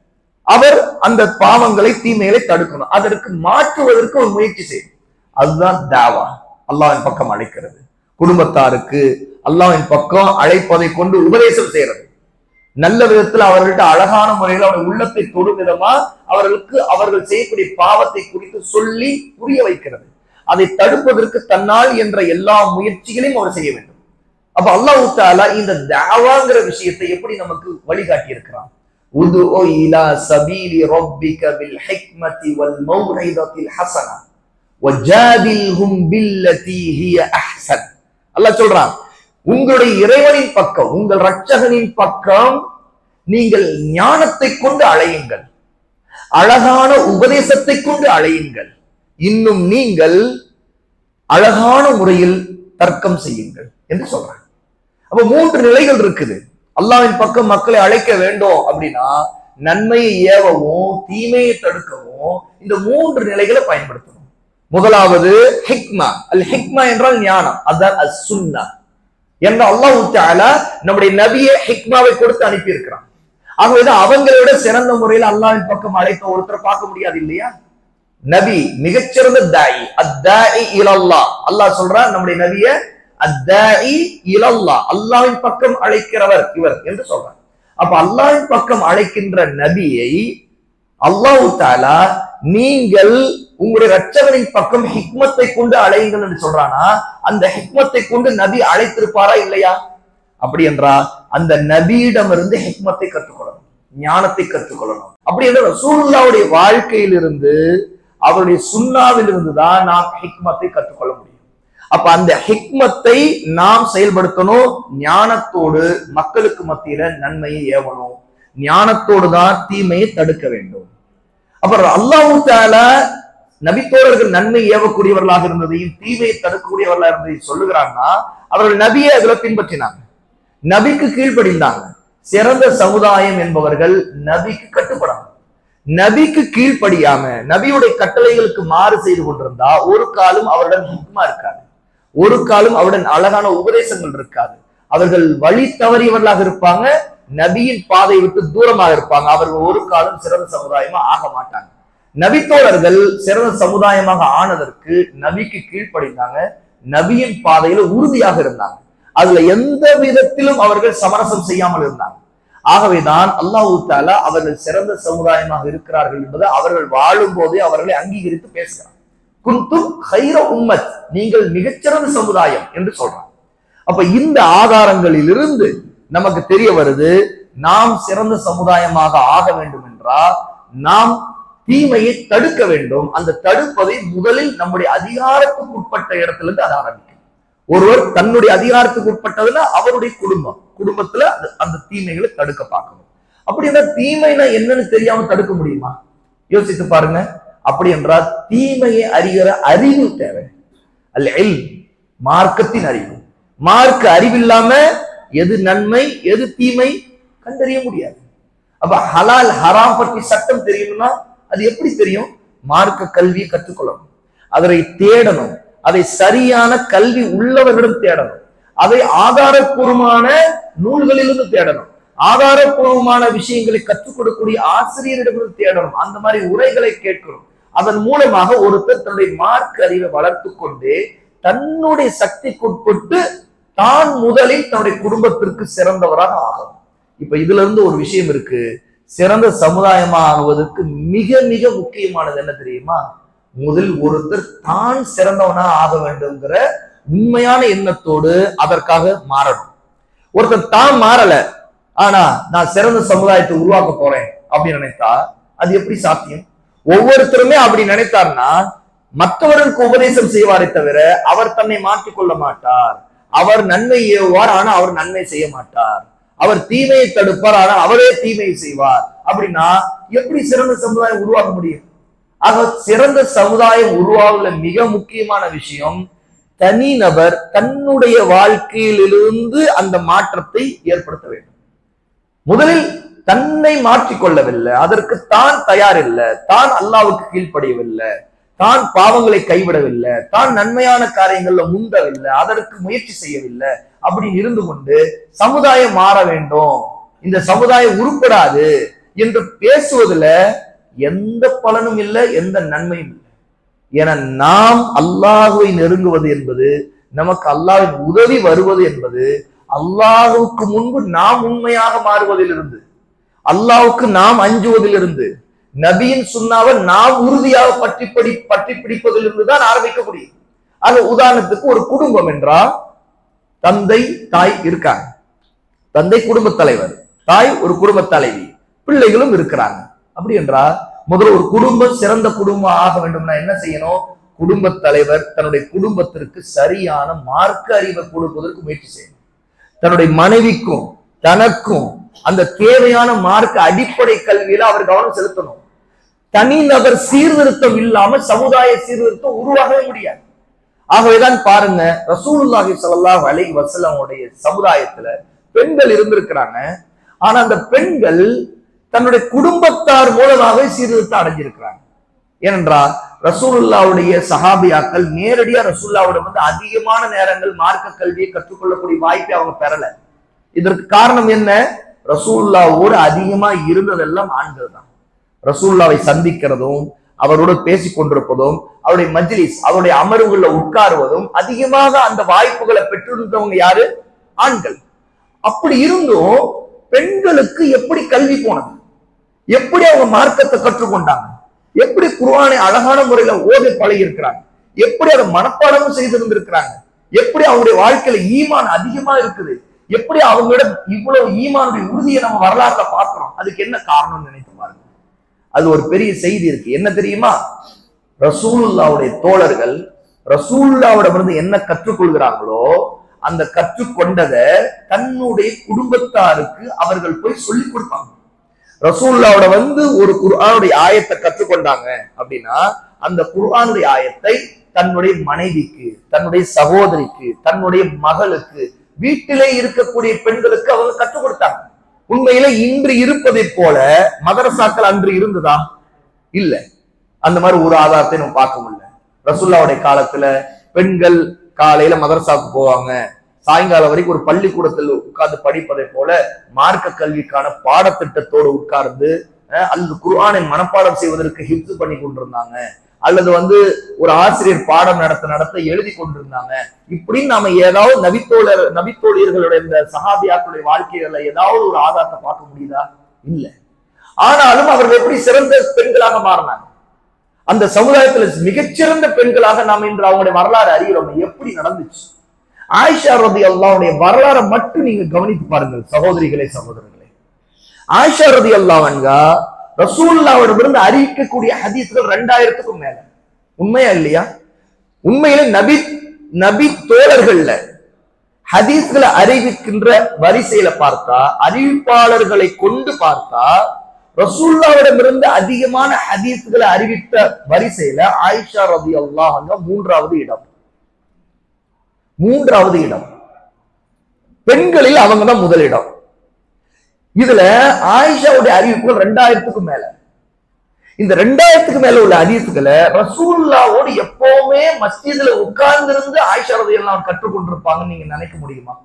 அவர் அந்த பாவங்களை தீமைகளை தடுக்கணும் அதற்கு மாற்றுவதற்கு ஒரு முயற்சி செய்யும் அதுதான் தாவா அல்லாஹ்வின் பக்கம் அழைக்கிறது குடும்பத்தாருக்கு அல்லாஹ்வின் பக்கம் அழைப்பதை கொண்டு உபதேசம் செய்யறது நல்ல விதத்துல அவர்கள்ட்ட அழகான முறையில் அவருடைய உள்ளத்தை தொடும் விதமா அவர்களுக்கு அவர்கள் செய்யக்கூடிய பாவத்தை குறித்து சொல்லி புரிய வைக்கிறது அதை தடுப்பதற்கு தன்னால் என்ற எல்லா முயற்சிகளையும் அவர் செய்ய வேண்டும் அப்ப அல்லாஹ் தாலா இந்த தாவாங்கிற விஷயத்தை எப்படி நமக்கு வழிகாட்டி இருக்கிறான் உதுஉ இலா சபீலி ரப்பிக பில் ஹிக்மதி வல் மௌஇதத்தில் ஹஸனா வஜாதில்ஹும் பில்லதி ஹிய அஹ்சன் அல்லாஹ் சொல்றான் உங்களுடைய இறைவனின் பக்கம் உங்கள் ரட்சகனின் பக்கம் நீங்கள் ஞானத்தை கொண்டு அழையுங்கள் அழகான உபதேசத்தை கொண்டு அழையுங்கள் இன்னும் நீங்கள் அழகான முறையில் தர்க்கம் செய்யுங்கள் என்று சொல்றாங்க அப்ப மூன்று நிலைகள் இருக்குது அல்லாவின் பக்கம் மக்களை அழைக்க வேண்டும் அப்படின்னா நன்மையை ஏவவும் தீமையை தடுக்கவும் இந்த மூன்று நிலைகளை பயன்படுத்தணும் முதலாவது ஹிக்மா அல் ஹிக்மா என்றால் ஞானம் அதான் அஸ் சுன்னா என்ற அல்லாஹ் தாலா நம்முடைய நபியை ஹிக்மாவை கொடுத்து அனுப்பி இருக்கிறான் ஆகவேதான் அவங்களோட சிறந்த முறையில் அல்லாவின் பக்கம் அழைத்த ஒருத்தர் பார்க்க முடியாது இல்லையா நபி மிகச்சிறந்த தாயி அத்தாயி இலல்லா அல்லாஹ் சொல்றான் நம்முடைய நபிய அத்தாயி இலல்லா அல்லாவின் பக்கம் அழைக்கிறவர் இவர் என்று சொல்றார் அப்ப அல்லாவின் பக்கம் அழைக்கின்ற நபியை அல்லாஹு தாலா நீங்கள் உங்களுடைய ரட்சகனின் பக்கம் ஹிக்மத்தை கொண்டு அழையுங்கள் என்று சொல்றானா அந்த ஹிக்மத்தை கொண்டு நபி அழைத்திருப்பாரா இல்லையா அப்படி என்றால் அந்த நபியிடமிருந்து ஹிக்மத்தை கற்றுக்கொள்ளணும் ஞானத்தை கற்றுக்கொள்ளணும் அப்படி என்ற ரசூலுல்லாவுடைய வாழ்க்கையிலிருந்து அவருடைய சுண்ணாவில் இருந்து தான் நாம் ஹிக்மத்தை கற்றுக்கொள்ள முடியும் அப்ப அந்த ஹிக்மத்தை நாம் செயல்படுத்தணும் ஞானத்தோடு மக்களுக்கு மத்தியில நன்மையை ஏவணும் ஞானத்தோடு தான் தீமையை தடுக்க வேண்டும் அப்புறம் அல்லாஹு தாலா நபித்தோழர்கள் நன்மை ஏவக்கூடியவர்களாக இருந்ததையும் தீமையை தடுக்கக்கூடியவர்களாக இருந்ததையும் சொல்லுகிறாங்கன்னா அவர்கள் நபியை அதுல பின்பற்றினாங்க நபிக்கு கீழ்ப்படிந்தாங்க சிறந்த சமுதாயம் என்பவர்கள் நபிக்கு கட்டுப்படாங்க நபிக்கு கீழ்ப்படியாம நபியுடைய கட்டளைகளுக்கு மாறு செய்து கொண்டிருந்தா ஒரு காலம் அவருடன் ஹிக்மா இருக்காது ஒரு காலம் அவருடன் அழகான உபதேசங்கள் இருக்காது அவர்கள் வழி தவறியவர்களாக இருப்பாங்க நபியின் பாதை விட்டு தூரமாக இருப்பாங்க அவர்கள் ஒரு காலம் சிறந்த சமுதாயமா ஆக மாட்டாங்க நபித்தோழர்கள் சிறந்த சமுதாயமாக ஆனதற்கு நபிக்கு கீழ்ப்படிந்தாங்க நபியின் பாதையில உறுதியாக இருந்தாங்க அதுல எந்த விதத்திலும் அவர்கள் சமரசம் செய்யாமல் இருந்தாங்க ஆகவேதான் அல்லாஹு தாலா அவர்கள் சிறந்த சமுதாயமாக இருக்கிறார்கள் என்பதை அவர்கள் வாழும் போதே அவர்களை அங்கீகரித்து பேசுகிறார் குந்தும் ஹைர உம்மத் நீங்கள் மிகச்சிறந்த சமுதாயம் என்று சொல்றாங்க அப்ப இந்த ஆதாரங்களிலிருந்து நமக்கு தெரிய வருது நாம் சிறந்த சமுதாயமாக ஆக வேண்டும் என்றால் நாம் தீமையை தடுக்க வேண்டும் அந்த தடுப்பதை முதலில் நம்முடைய அதிகாரத்துக்கு உட்பட்ட இடத்துல இருந்து அதை ஆரம்பிக்கும் ஒருவர் தன்னுடைய அதிகாரத்துக்கு உட்பட்டதுன்னா அவருடைய குடும்பம் குடும்பத்துல அந்த- அந்த தீமைகளை தடுக்க பார்க்கணும் அப்படி என்றால் தீமைனா என்னன்னு தெரியாம தடுக்க முடியுமா யோசித்து பாருங்க அப்படி என்றால் தீமையை அறிகிற அறிவு தேவை அல்ல இல்ம், மார்க்கத்தின் அறிவு மார்க்க அறிவில்லாம எது நன்மை எது தீமை கண்டறிய முடியாது அப்ப ஹலால் ஹராம் பற்றி சட்டம் தெரியணும்னா அது எப்படி தெரியும் மார்க்க கல்வியை கற்றுக்கொள்ளணும் அதை தேடணும் அதை சரியான கல்வி உள்ளவர்களிடம் தேடணும் அதை ஆதாரப்பூர்வமான நூல்களிலிருந்து தேடணும் ஆதாரப்பூர்வமான விஷயங்களை கற்றுக் கொடுக்கக்கூடிய ஆசிரியரிடமிருந்து தேடணும் அந்த மாதிரி உரைகளை கேட்கணும் அதன் மூலமாக ஒருத்தர் தன்னுடைய மார்க்க அறிவை வளர்த்து கொண்டே தன்னுடைய சக்திக்குட்பட்டு தான் முதலில் தன்னுடைய குடும்பத்திற்கு சிறந்தவராக ஆகணும் இப்ப இதுல இருந்து ஒரு விஷயம் இருக்கு சிறந்த சமுதாயமா ஆகுவதற்கு மிக மிக முக்கியமானது என்ன தெரியுமா முதல் ஒருத்தர் தான் சிறந்தவனா ஆக வேண்டும்ங்கிற உண்மையான எண்ணத்தோடு அதற்காக மாறணும் ஒருத்தர் தான் மாறல ஆனா நான் சிறந்த சமுதாயத்தை உருவாக்க போறேன் அப்படின்னு நினைத்தா அது எப்படி சாத்தியம் ஒவ்வொருத்தருமே அப்படி நினைத்தார்னா மற்றவர்களுக்கு உபதேசம் செய்வாரே தவிர அவர் தன்னை மாற்றிக்கொள்ள மாட்டார் அவர் நன்மை ஏவுவார் ஆனா அவர் நன்மை செய்ய மாட்டார் அவர் தீமையை தடுப்பார் ஆனா அவரே தீமையை செய்வார் அப்படின்னா எப்படி சிறந்த சமுதாயம் உருவாக்க முடியும் ஆக சிறந்த சமுதாயம் உருவாகுல மிக முக்கியமான விஷயம் தனிநபர் தன்னுடைய வாழ்க்கையிலிருந்து அந்த மாற்றத்தை ஏற்படுத்த வேண்டும் முதலில் தன்னை மாற்றிக்கொள்ளவில்லை அதற்கு தான் தயார் இல்லை தான் அல்லாவுக்கு கீழ்ப்படியவில்லை தான் பாவங்களை கைவிடவில்லை தான் நன்மையான காரியங்கள்ல முந்தவில்லை அதற்கு முயற்சி செய்யவில்லை அப்படின்னு இருந்து கொண்டு சமுதாயம் மாற வேண்டும் இந்த சமுதாயம் உருப்படாது என்று பேசுவதுல எந்த பலனும் இல்லை எந்த நன்மையும் இல்லை என நாம் அல்லாஹுவை நெருங்குவது என்பது நமக்கு அல்லாஹ்வின் உதவி வருவது என்பது அல்லாஹுவுக்கு முன்பு நாம் உண்மையாக மாறுவதிலிருந்து அல்லாஹ்வுக்கு நாம் அஞ்சுவதிலிருந்து நபியின் சுண்ணாவை நாம் உறுதியாக பற்றி படி பற்றி பிடிப்பதிலிருந்து தான் ஆரம்பிக்க முடியும் அது உதாரணத்துக்கு ஒரு குடும்பம் என்றால் தந்தை தாய் இருக்காங்க தந்தை குடும்பத் தலைவர் தாய் ஒரு குடும்பத் தலைவி பிள்ளைகளும் இருக்கிறாங்க அப்படி என்றால் முதல்ல ஒரு குடும்பம் சிறந்த குடும்பம் ஆக வேண்டும்னா என்ன செய்யணும் குடும்பத் தலைவர் தன்னுடைய குடும்பத்திற்கு சரியான மார்க்க அறிவை கொடுப்பதற்கு முயற்சி செய்யணும் தன்னுடைய மனைவிக்கும் தனக்கும் அந்த தேவையான மார்க்க அடிப்படை கல்வியில அவர் கவனம் செலுத்தணும் தனிநபர் சீர்திருத்தம் இல்லாம சமுதாய சீர்திருத்தம் உருவாகவே முடியாது ஆகவேதான் பாருங்க ரசூலுல்லாஹி ஸல்லல்லாஹு அலைஹி வஸல்லமுடைய சமுதாயத்துல பெண்கள் இருந்திருக்கிறாங்க ஆனா அந்த பெண்கள் தன்னுடைய குடும்பத்தார் மூலமாக சீர்திருத்தம் அடைஞ்சிருக்கிறாங்க ஏனென்றால் ரசூலுல்லாவுடைய சஹாபியாக்கள் நேரடியா ரசூல்லாவிடம் வந்து அதிகமான நேரங்கள் மார்க்க கல்வியை கற்றுக்கொள்ளக்கூடிய வாய்ப்பை அவங்க பெறல இதற்கு காரணம் என்ன ரசூல்லாவோடு அதிகமா இருந்ததெல்லாம் ஆண்கள் தான் ரசூல்லாவை சந்திக்கிறதும் அவரோடு பேசிக் கொண்டிருப்பதும் அவருடைய மஜ்லிஸ் அவருடைய அமர்வுகள்ல உட்காருவதும் அதிகமாக அந்த வாய்ப்புகளை பெற்றிருந்தவங்க யாரு ஆண்கள் அப்படி இருந்தும் பெண்களுக்கு எப்படி கல்வி போனது எப்படி அவங்க மார்க்கத்தை கற்றுக்கொண்டாங்க எப்படி குர்ஆனை அழகான முறையில ஓதி பழகி இருக்கிறாங்க எப்படி அதை மனப்பாடமும் செய்திருந்திருக்கிறாங்க எப்படி அவங்களுடைய வாழ்க்கையில ஈமான் அதிகமா இருக்குது எப்படி அவங்களிடம் இவ்வளவு ஈமானுடைய உறுதியை நம்ம வரலாறுல பார்க்கிறோம் அதுக்கு என்ன காரணம்னு நினைத்து பாருங்க அது ஒரு பெரிய செய்தி இருக்கு என்ன தெரியுமா ரசூலுல்லாவுடைய தோழர்கள் ரசூலுல்லாவிடமிருந்து என்ன கற்றுக்கொள்கிறாங்களோ அந்த கற்றுக்கொண்டதை தன்னுடைய குடும்பத்தாருக்கு அவர்கள் போய் சொல்லிக் கொடுப்பாங்க ரசூல்லாவோட வந்து ஒரு குர்ஆனுடைய ஆயத்தை கற்றுக்கொண்டாங்க அப்படின்னா அந்த குர்ஆனுடைய ஆயத்தை தன்னுடைய மனைவிக்கு தன்னுடைய சகோதரிக்கு தன்னுடைய மகளுக்கு வீட்டிலே இருக்கக்கூடிய பெண்களுக்கு அவங்க கற்றுக் கொடுத்தாங்க உண்மையில இன்று இருப்பதை போல மதரசாக்கள் அன்று இருந்ததா இல்ல அந்த மாதிரி ஒரு ஆதாரத்தை நம்ம பார்க்க முடியல ரசூல்லாவுடைய காலத்துல பெண்கள் காலையில மதரசாவுக்கு போவாங்க சாயங்காலம் வரைக்கும் ஒரு பள்ளிக்கூடத்தில் உட்கார்ந்து படிப்பதை போல மார்க்க கல்விக்கான பாடத்திட்டத்தோடு உட்கார்ந்து அஹ், அல்லது குர்ஆனை மனப்பாடம் செய்வதற்கு ஹிப்ஸ் பண்ணி கொண்டிருந்தாங்க அல்லது வந்து ஒரு ஆசிரியர் பாடம் நடத்த நடத்த எழுதி கொண்டிருந்தாங்க இப்படின்னு நாம ஏதாவது நபித்தோழர் நபித்தோழியர்களுடைய இந்த சஹாபியாக்களுடைய வாழ்க்கைகள்ல ஏதாவது ஒரு ஆதாரத்தை பார்க்க முடியுதா இல்ல ஆனாலும் அவர்கள் எப்படி சிறந்த பெண்களாக மாறினாங்க அந்த சமுதாயத்துல மிகச்சிறந்த பெண்களாக நாம் இன்று அவங்களுடைய வரலாறு அறிகிறோம் எப்படி நடந்துச்சு ஆயிஷா ரதி அல்லாவுடைய வரலாறை மட்டும் நீங்க கவனித்து பாருங்கள் சகோதரிகளே சகோதரர்களே ஆயிஷா ரதி அல்லாவன்கா ரசூல்லாவிடமிருந்து அறிவிக்கக்கூடிய ஹதீஸ்கள் ரெண்டாயிரத்துக்கும் மேல உண்மையா இல்லையா உண்மையில நபி நபி தோழர்கள்ல ஹதீஸ்களை அறிவிக்கின்ற வரிசையில பார்த்தா அறிவிப்பாளர்களை கொண்டு பார்த்தா ரசூல்லாவிடமிருந்து அதிகமான ஹதீஸ்களை அறிவித்த வரிசையில ஆயிஷா ரதி அல்லாஹ் மூன்றாவது இடம் மூன்றாவது இடம் பெண்களில் அவங்க தான் முதலிடம் இதுல ஆயிஷாவுடைய அறிவிப்புகள் ரெண்டாயிரத்துக்கும் மேல இந்த ரெண்டாயிரத்துக்கு மேல உள்ள ஹதீஸ்களை ரசூல்லாவோடு எப்பவுமே மஸ்ஜிதுல உட்கார்ந்து இருந்து ஆயிஷா ரதி எல்லாம் கற்றுக்கொண்டிருப்பாங்கன்னு நீங்க நினைக்க முடியுமா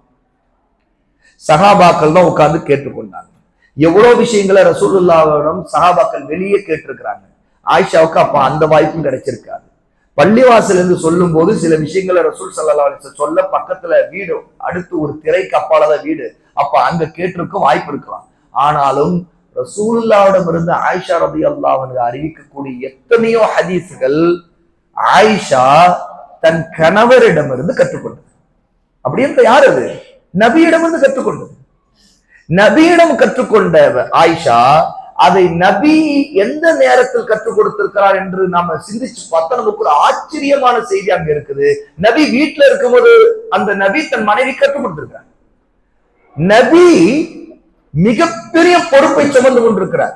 சஹாபாக்கள் தான் உட்கார்ந்து கேட்டுக்கொண்டாங்க எவ்வளவு விஷயங்களை ரசூலுல்லாவிடம் சஹாபாக்கள் வெளியே கேட்டிருக்கிறாங்க ஆயிஷாவுக்கு அப்ப அந்த வாய்ப்பும் கிடைச்சிருக்காது பள்ளிவாசல் என்று சொல்லும் போது சில விஷயங்களை ரசூல் சல்லா சொல்ல பக்கத்துல வீடு அடுத்து ஒரு திரைக்கு அப்பாலதான் வீடு அப்ப அங்க கேட்டிருக்கும் வாய்ப்பு இருக்கலாம் ஆனாலும் ரசூலுல்லாவிடம் இருந்து ஆயிஷா ரபி அல்லாஹ் அறிவிக்கக்கூடிய எத்தனையோ ஹதீஸ்கள் ஆயிஷா தன் கணவரிடமிருந்து கற்றுக்கொண்டது அப்படின்னு யார் அது நபியிடமிருந்து கற்றுக்கொண்டது நபியிடம் கற்றுக்கொண்ட ஆயிஷா அதை நபி எந்த நேரத்தில் கற்றுக் கொடுத்திருக்கிறார் என்று நாம சிந்திச்சு பார்த்தா நமக்கு ஒரு ஆச்சரியமான செய்தி அங்க இருக்குது நபி வீட்டுல இருக்கும்போது அந்த நபி தன் மனைவி கற்றுக் கொடுத்திருக்கிறார் நபி மிகப்பெரிய பொறுப்பை சுமந்து கொண்டிருக்கிறார்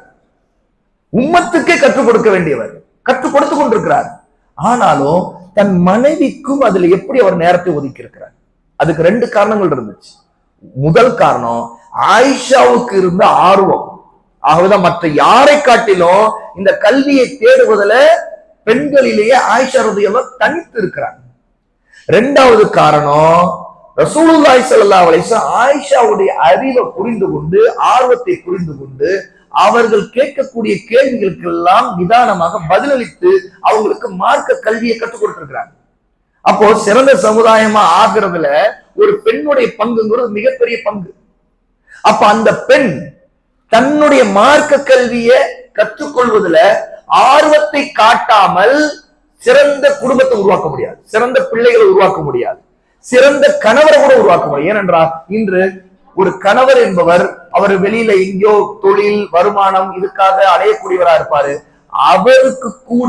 உம்மத்துக்கே கற்றுக் கொடுக்க வேண்டியவர் கற்றுக் கொடுத்து கொண்டிருக்கிறார் ஆனாலும் தன் மனைவிக்கும் அதுல எப்படி அவர் நேரத்தை ஒதுக்கி இருக்கிறார் அதுக்கு ரெண்டு காரணங்கள் இருந்துச்சு முதல் காரணம் ஆயிஷாவுக்கு இருந்த ஆர்வம் ஆகவேதான் மற்ற யாரை காட்டிலும் இந்த கல்வியை தேடுவதில் பெண்களிலேயே ஆயிஷா ரதியெல்லாம் தனித்து இருக்கிறாங்க ரெண்டாவது காரணம் ரசூலுல்லாஹி ஸல்லல்லாஹு அலைஹி வஸல்லம் ஆயிஷாவுடைய அறிவை புரிந்து கொண்டு ஆர்வத்தை புரிந்து கொண்டு அவர்கள் கேட்கக்கூடிய கேள்விகளுக்கெல்லாம் நிதானமாக பதிலளித்து அவங்களுக்கு மார்க்க கல்வியை கற்றுக் கொடுத்திருக்கிறாங்க அப்போ சிறந்த சமுதாயமா ஆகிறதுல ஒரு பெண்ணுடைய பங்குங்கிறது மிகப்பெரிய பங்கு அப்ப அந்த பெண் தன்னுடைய மார்க்க கல்வியை கற்றுக்கொள்வதுல ஆர்வத்தை காட்டாமல் சிறந்த குடும்பத்தை உருவாக்க முடியாது சிறந்த பிள்ளைகளை உருவாக்க முடியாது சிறந்த கணவரை கூட உருவாக்க முடியாது ஏனென்றால் இன்று ஒரு கணவர் என்பவர் அவர் வெளியில எங்கேயோ தொழில் வருமானம் இதுக்காக அடையக்கூடியவரா இருப்பாரு அவருக்கு கூட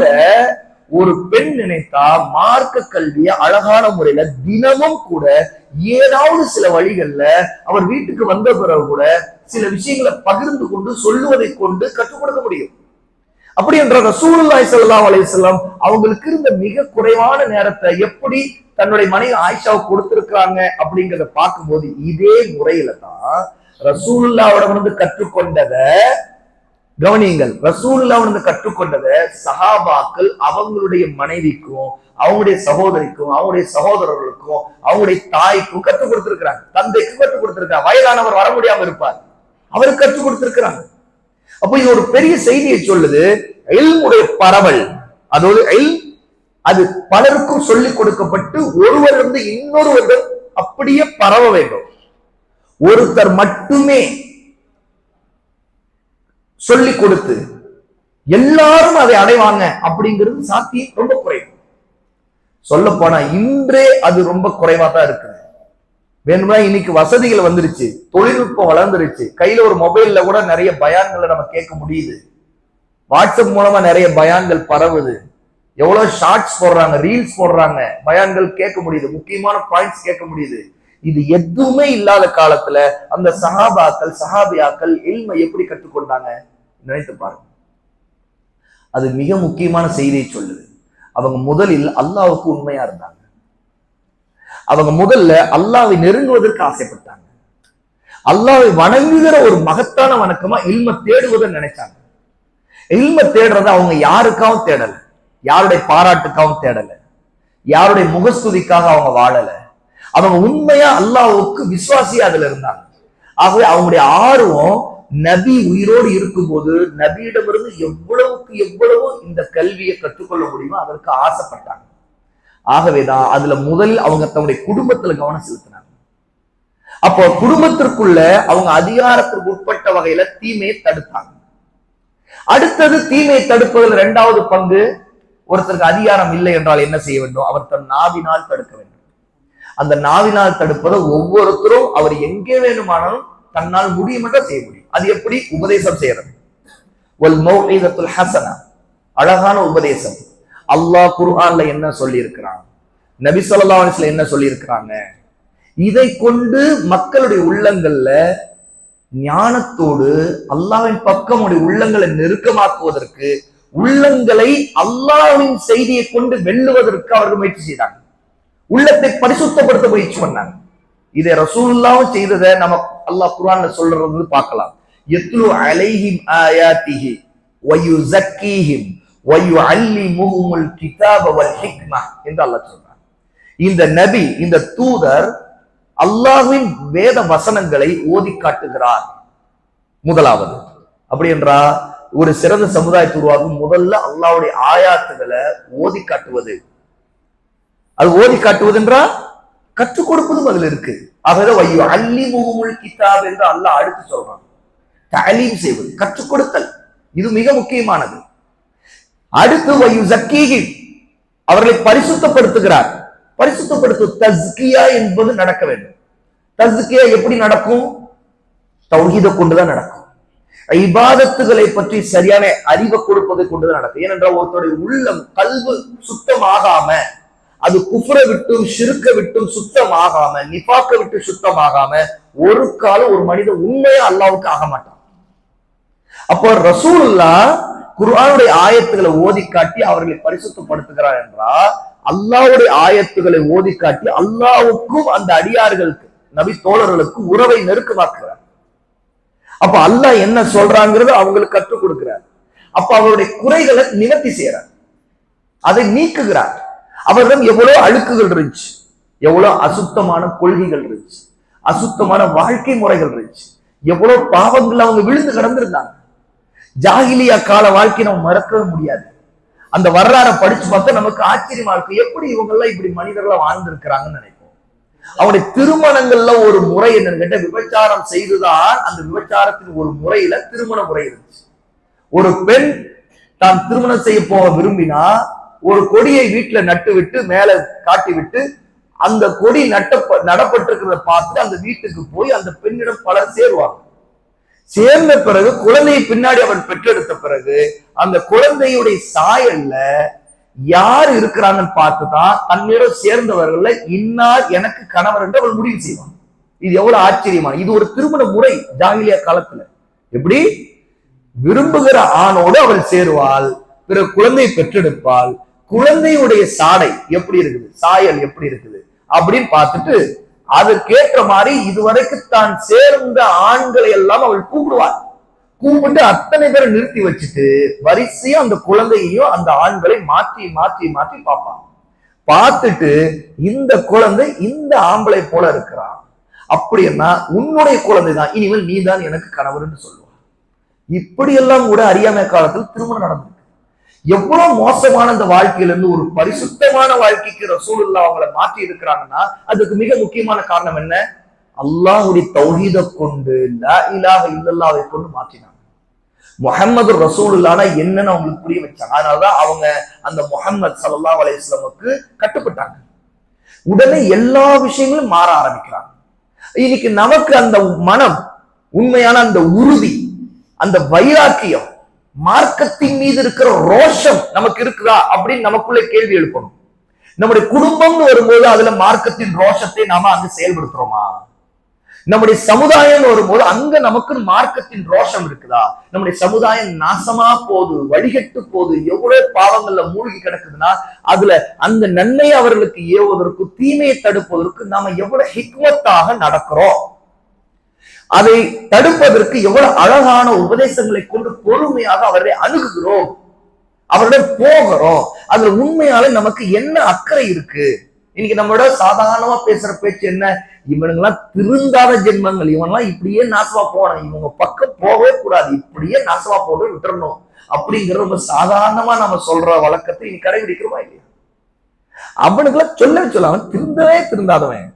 ஒரு பெண் நினைத்தா மார்க்க கல்வியை அழகான முறையில தினமும் கூட ஏதாவது சில வழிகள்ல அவர் வீட்டுக்கு வந்த பிறகு கூட சில விஷயங்களை பகிர்ந்து கொண்டு சொல்லுவதை கொண்டு கற்றுக் கொடுக்க முடியும் அப்படி என்ற ரசூலுல்லாஹி ஸல்லல்லாஹு அலைஹி வஸல்லம் அவங்களுக்கு இருந்த மிக குறைவான நேரத்தை எப்படி தன்னுடைய மனைவி ஆயிஷாவுக்கு கொடுத்திருக்காங்க அப்படிங்கறத பார்க்கும்போது இதே முறையில தான் ரசூலுல்லாவிடமிருந்து கற்றுக்கொண்டதை கவனியுங்கள் ரசூலுல்லாவிடமிருந்து கற்றுக்கொண்டதை சஹாபாக்கள் அவங்களுடைய மனைவிக்கும் அவங்களுடைய சகோதரிக்கும் அவங்களுடைய சகோதரர்களுக்கும் அவங்களுடைய தாய்க்கும் கற்றுக் கொடுத்திருக்கிறாங்க தந்தைக்கும் கற்றுக் கொடுத்திருக்காங்க வயதானவர் வர முடியாம இருப்பார் அவருக்கு கற்றுக் கொடுத்திருக்கிறாங்க அப்போ இது ஒரு பெரிய செய்தியை சொல்லுது எல்முடைய பரவல் அதாவது எல் அது பலருக்கும் சொல்லிக் கொடுக்கப்பட்டு ஒருவர் இருந்து இன்னொருவரிடம் அப்படியே பரவ வேண்டும் ஒருத்தர் மட்டுமே சொல்லிக் கொடுத்து எல்லாரும் அதை அடைவாங்க அப்படிங்கிறது சாத்தியம் ரொம்ப குறைவு சொல்ல போனா இன்றே அது ரொம்ப குறைவா தான் இருக்குது வேணும்னா இன்னைக்கு வசதிகள் வந்துருச்சு தொழில்நுட்பம் வளர்ந்துருச்சு கையில ஒரு மொபைல்ல கூட நிறைய பயான்களை நம்ம கேட்க முடியுது வாட்ஸ்அப் மூலமா நிறைய பயான்கள் பரவுது எவ்வளவு ஷார்ட்ஸ் போடுறாங்க ரீல்ஸ் போடுறாங்க பயான்கள் கேட்க முடியுது முக்கியமான பாயிண்ட்ஸ் கேட்க முடியுது இது எதுவுமே இல்லாத காலத்துல அந்த சஹாபாக்கள் சஹாபியாக்கள் இல்மை எப்படி கற்றுக்கொண்டாங்க நினைத்து பாருங்க அது மிக முக்கியமான செய்தியை சொல்லுது அவங்க முதலில் அல்லாவுக்கு உண்மையா இருந்தாங்க அவங்க முதல்ல அல்லாவை நெருங்குவதற்கு ஆசைப்பட்டாங்க அல்லாவை வணங்குகிற ஒரு மகத்தான வணக்கமா இல்ம தேடுவதை நினைச்சாங்க இல்ம தேடுறத அவங்க யாருக்காகவும் தேடல யாருடைய பாராட்டுக்காகவும் தேடல யாருடைய முகஸ்துதிக்காக அவங்க வாழல அவங்க உண்மையா அல்லாஹ்வுக்கு விசுவாசியா அதுல இருந்தாங்க ஆகவே அவங்களுடைய ஆர்வம் நபி உயிரோடு இருக்கும்போது நபியிடமிருந்து எவ்வளவுக்கு எவ்வளவு இந்த கல்வியை கற்றுக்கொள்ள முடியுமோ அதற்கு ஆசைப்பட்டாங்க ஆகவேதான் அதுல முதலில் அவங்க தன்னுடைய குடும்பத்துல கவனம் செலுத்தினாங்க அப்போ குடும்பத்திற்குள்ள அவங்க அதிகாரத்திற்கு உட்பட்ட வகையில தீமையை தடுத்தாங்க அடுத்தது தீமையை தடுப்பதில் இரண்டாவது பங்கு ஒருத்தருக்கு அதிகாரம் இல்லை என்றால் என்ன செய்ய வேண்டும் அவர் தன் நாவினால் தடுக்க வேண்டும் அந்த நாவினால் தடுப்பதை ஒவ்வொருத்தரும் அவர் எங்கே வேணுமானாலும் தன்னால் முடியும் என்றால் செய்ய முடியும் அது எப்படி உபதேசம் செய்யறது ஒல் மௌஇதத்துல் ஹசனா அழகான உபதேசம் அல்லாஹ் குர்ஆன்ல என்ன சொல்லி இருக்கிறான் நபி ஸல்லல்லாஹு அலைஹி வஸல்லம் என்ன சொல்லி இருக்கிறாங்க இதை கொண்டு மக்களுடைய உள்ளங்கள்ல ஞானத்தோடு அல்லாஹ்வின் பக்கம் உடைய உள்ளங்களை நெருக்கமாக்குவதற்கு உள்ளங்களை அல்லாஹ்வின் செய்தியை கொண்டு வெல்லுவதற்கு அவர்கள் முயற்சி செய்தாங்க உள்ளத்தை பரிசுத்தப்படுத்த முயற்சி பண்ணாங்க இதை ரசூலுல்லாவும் செய்ததை நம்ம அல்லாஹ் குர்ஆன்ல சொல்றது பார்க்கலாம் எத்லு அலைஹிம் ஆயாத்திஹி வயுஸக்கீஹிம் வயுஅல்லிமுஹுமுல் கிதாப வல் ஹிக்மா என்று அல்லாஹ் சொல்றான் இந்த நபி இந்த தூதர் அல்லாஹ்வின் வேத வசனங்களை ஓதி காட்டுகிறார் முதலாவது அப்படி என்றா ஒரு சிறந்த சமுதாயத்தை உருவாக்கும் முதல்ல அல்லாஹ்வுடைய ஆயாத்துகளை ஓதி காட்டுவது அது ஓதி காட்டுவது என்றா கற்றுக் கொடுப்பதும் அதுல இருக்கு ஆகவே வையோ அல்லி முகமுல் கிதாப் என்று அல்லாஹ் அடுத்து சொல்றான் தலீம் செய்வது கற்றுக் கொடுத்தல் இது மிக முக்கியமானது அடுத்து வையு ஜக்கீகி அவர்களை பரிசுத்தப்படுத்துகிறார் பரிசுத்தப்படுத்து தஸ்கியா என்பது நடக்க வேண்டும் தஸ்கியா எப்படி நடக்கும் தௌஹீத கொண்டுதான் நடக்கும் இபாதத்துகளை பற்றி சரியான அறிவை கொடுப்பதை கொண்டுதான் நடக்கும் ஏனென்றால் ஒருத்தருடைய உள்ளம் கல்வு சுத்தமாகாம அது குஃப்ர விட்டும் ஷிருக்க விட்டும் சுத்தமாகாம நிபாக்க விட்டு சுத்தமாகாம ஒரு காலம் ஒரு மனிதன் உண்மையா அல்லாவுக்கு ஆக மாட்டான் அப்போ ரசூலுல்லா குர்ஆனுடைய ஆயத்துகளை ஓதி காட்டி அவர்களை பரிசுத்தப்படுத்துகிறார் என்றால் அல்லாஹ்வுடைய ஆயத்துகளை ஓதி காட்டி அல்லாஹ்வுக்கும் அந்த அடியார்களுக்கு நபி தோழர்களுக்கு உறவை நெருக்கமாக்குகிறார் அப்ப அல்லாஹ் என்ன சொல்றாங்கிறத அவங்களுக்கு கற்றுக் கொடுக்கிறார் அப்ப அவருடைய குறைகளை நிவர்த்தி செய்யறார் அதை நீக்குகிறார் அவரிடம் எவ்வளவு அழுக்குகள் இருந்துச்சு எவ்வளவு அசுத்தமான கொள்கைகள் இருந்துச்சு அசுத்தமான வாழ்க்கை முறைகள் இருந்துச்சு எவ்வளவு பாவங்கள் அவங்க விழுந்து கிடந்திருந்தாங்க ஜாகிலியா கால வாழ்க்கை நம்ம மறக்கவே முடியாது அந்த வரலாறை படிச்சு பார்த்தா நமக்கு ஆச்சரியமா இருக்கு எப்படி இவங்க எல்லாம் இப்படி மனிதர்களா வாழ்ந்திருக்கிறாங்கன்னு நினைப்போம் அவருடைய திருமணங்கள்ல ஒரு முறை என்னன்னு கேட்ட விபச்சாரம் செய்துதான் அந்த விபச்சாரத்தின் ஒரு முறையில திருமண முறை இருந்துச்சு ஒரு பெண் தான் திருமணம் செய்ய போக விரும்பினா ஒரு கொடியை வீட்டுல நட்டு விட்டு மேல காட்டி விட்டு அந்த கொடி நட்ட நடப்பட்டிருக்கிறத பார்த்து அந்த வீட்டுக்கு போய் அந்த பெண்ணிடம் பலர் சேருவாங்க சேர்ந்த பிறகு குழந்தையை பின்னாடி அவன் பெற்றெடுத்த பிறகு அந்த குழந்தையுடைய சாயல்ல யார் இருக்கிறாங்கன்னு பார்த்துதான் தன்னிடம் சேர்ந்தவர்கள்ல இன்னார் எனக்கு கணவர் என்று அவள் முடிவு செய்வான் இது எவ்வளவு ஆச்சரியமா இது ஒரு திருமண முறை ஜாகிலியா காலத்துல எப்படி விரும்புகிற ஆணோடு அவள் சேருவாள் பிறகு குழந்தை பெற்றெடுப்பாள் குழந்தையுடைய சாடை எப்படி இருக்குது சாயல் எப்படி இருக்குது அப்படின்னு பார்த்துட்டு அதற்கேற்ற மாதிரி இதுவரைக்கும் தான் சேர்ந்த ஆண்களை எல்லாம் அவள் கூப்பிடுவாள் கூப்பிட்டு அத்தனை பேரை நிறுத்தி வச்சுட்டு வரிசையா அந்த குழந்தையையும் அந்த ஆண்களை மாற்றி மாற்றி மாற்றி பார்ப்பான் பார்த்துட்டு இந்த குழந்தை இந்த ஆம்பளை போல இருக்கிறான் அப்படின்னா உன்னுடைய குழந்தை தான் இனிமேல் நீ தான் எனக்கு கணவர்னு சொல்லுவான் இப்படியெல்லாம் கூட அறியாமை காலத்தில் திருமணம் நடந்திருக்கு எவ்வளவு மோசமான அந்த வாழ்க்கையில இருந்து ஒரு பரிசுத்தமான வாழ்க்கைக்கு ரசூலுல்லா அவங்கள மாற்றி இருக்கிறாங்கன்னா அதுக்கு மிக முக்கியமான காரணம் என்ன அல்லாஹுடைய தௌஹீத கொண்டு லா இலாஹ இல்லல்லாவை கொண்டு மாற்றினாங்க முஹம்மது ரசூலுல்லானா என்னன்னு அவங்களுக்கு புரிய வச்சாங்க அதனாலதான் அவங்க அந்த முஹம்மது சல்லல்லாஹு அலைஹி வஸல்லமுக்கு கட்டுப்பட்டாங்க உடனே எல்லா விஷயங்களும் மாற ஆரம்பிக்கிறாங்க இன்னைக்கு நமக்கு அந்த மனம் உண்மையான அந்த உறுதி அந்த வைராக்கியம் மார்க்கத்தின் மீது இருக்கிற ரோஷம் நமக்கு இருக்குதா அப்படின்னு நமக்குள்ள கேள்வி எழுப்பணும் நம்முடைய குடும்பம்னு வரும்போது அதுல மார்க்கத்தின் ரோஷத்தை நாம அங்க செயல்படுத்துறோமா நம்முடைய சமுதாயம் வரும்போது அங்க நமக்கு மார்க்கத்தின் ரோஷம் இருக்குதா நம்முடைய சமுதாயம் நாசமா போகுது வழிகட்டு போகுது எவ்வளவு பாவங்கள்ல மூழ்கி கிடக்குதுன்னா அதுல அந்த நன்மையை அவர்களுக்கு ஏவுவதற்கு தீமையை தடுப்பதற்கு நாம எவ்வளவு ஹிக்மத்தாக நடக்கிறோம் அதை தடுப்பதற்கு எவ்வளவு அழகான உபதேசங்களை கொண்டு பொறுமையாக அவரை அணுகுகிறோம் அவரிடம் போகிறோம் அதுல உண்மையால நமக்கு என்ன அக்கறை இருக்கு இன்னைக்கு நம்மளோட சாதாரணமா பேசுற பேச்சு என்ன இவனுங்கெல்லாம் திருந்தாத ஜென்மங்கள் இவன்லாம் இப்படியே நாசமா போனான் இவங்க பக்கம் போகவே கூடாது இப்படியே நாசமா போட்டு விட்டுறணும் அப்படிங்கிற ரொம்ப சாதாரணமா நம்ம சொல்ற வழக்கத்தை இனி கடைபிடிக்கிறோமா இல்லையா அவனுக்குலாம் சொல்லவே சொல்ல அவன் திருந்தவே திருந்தாதவன்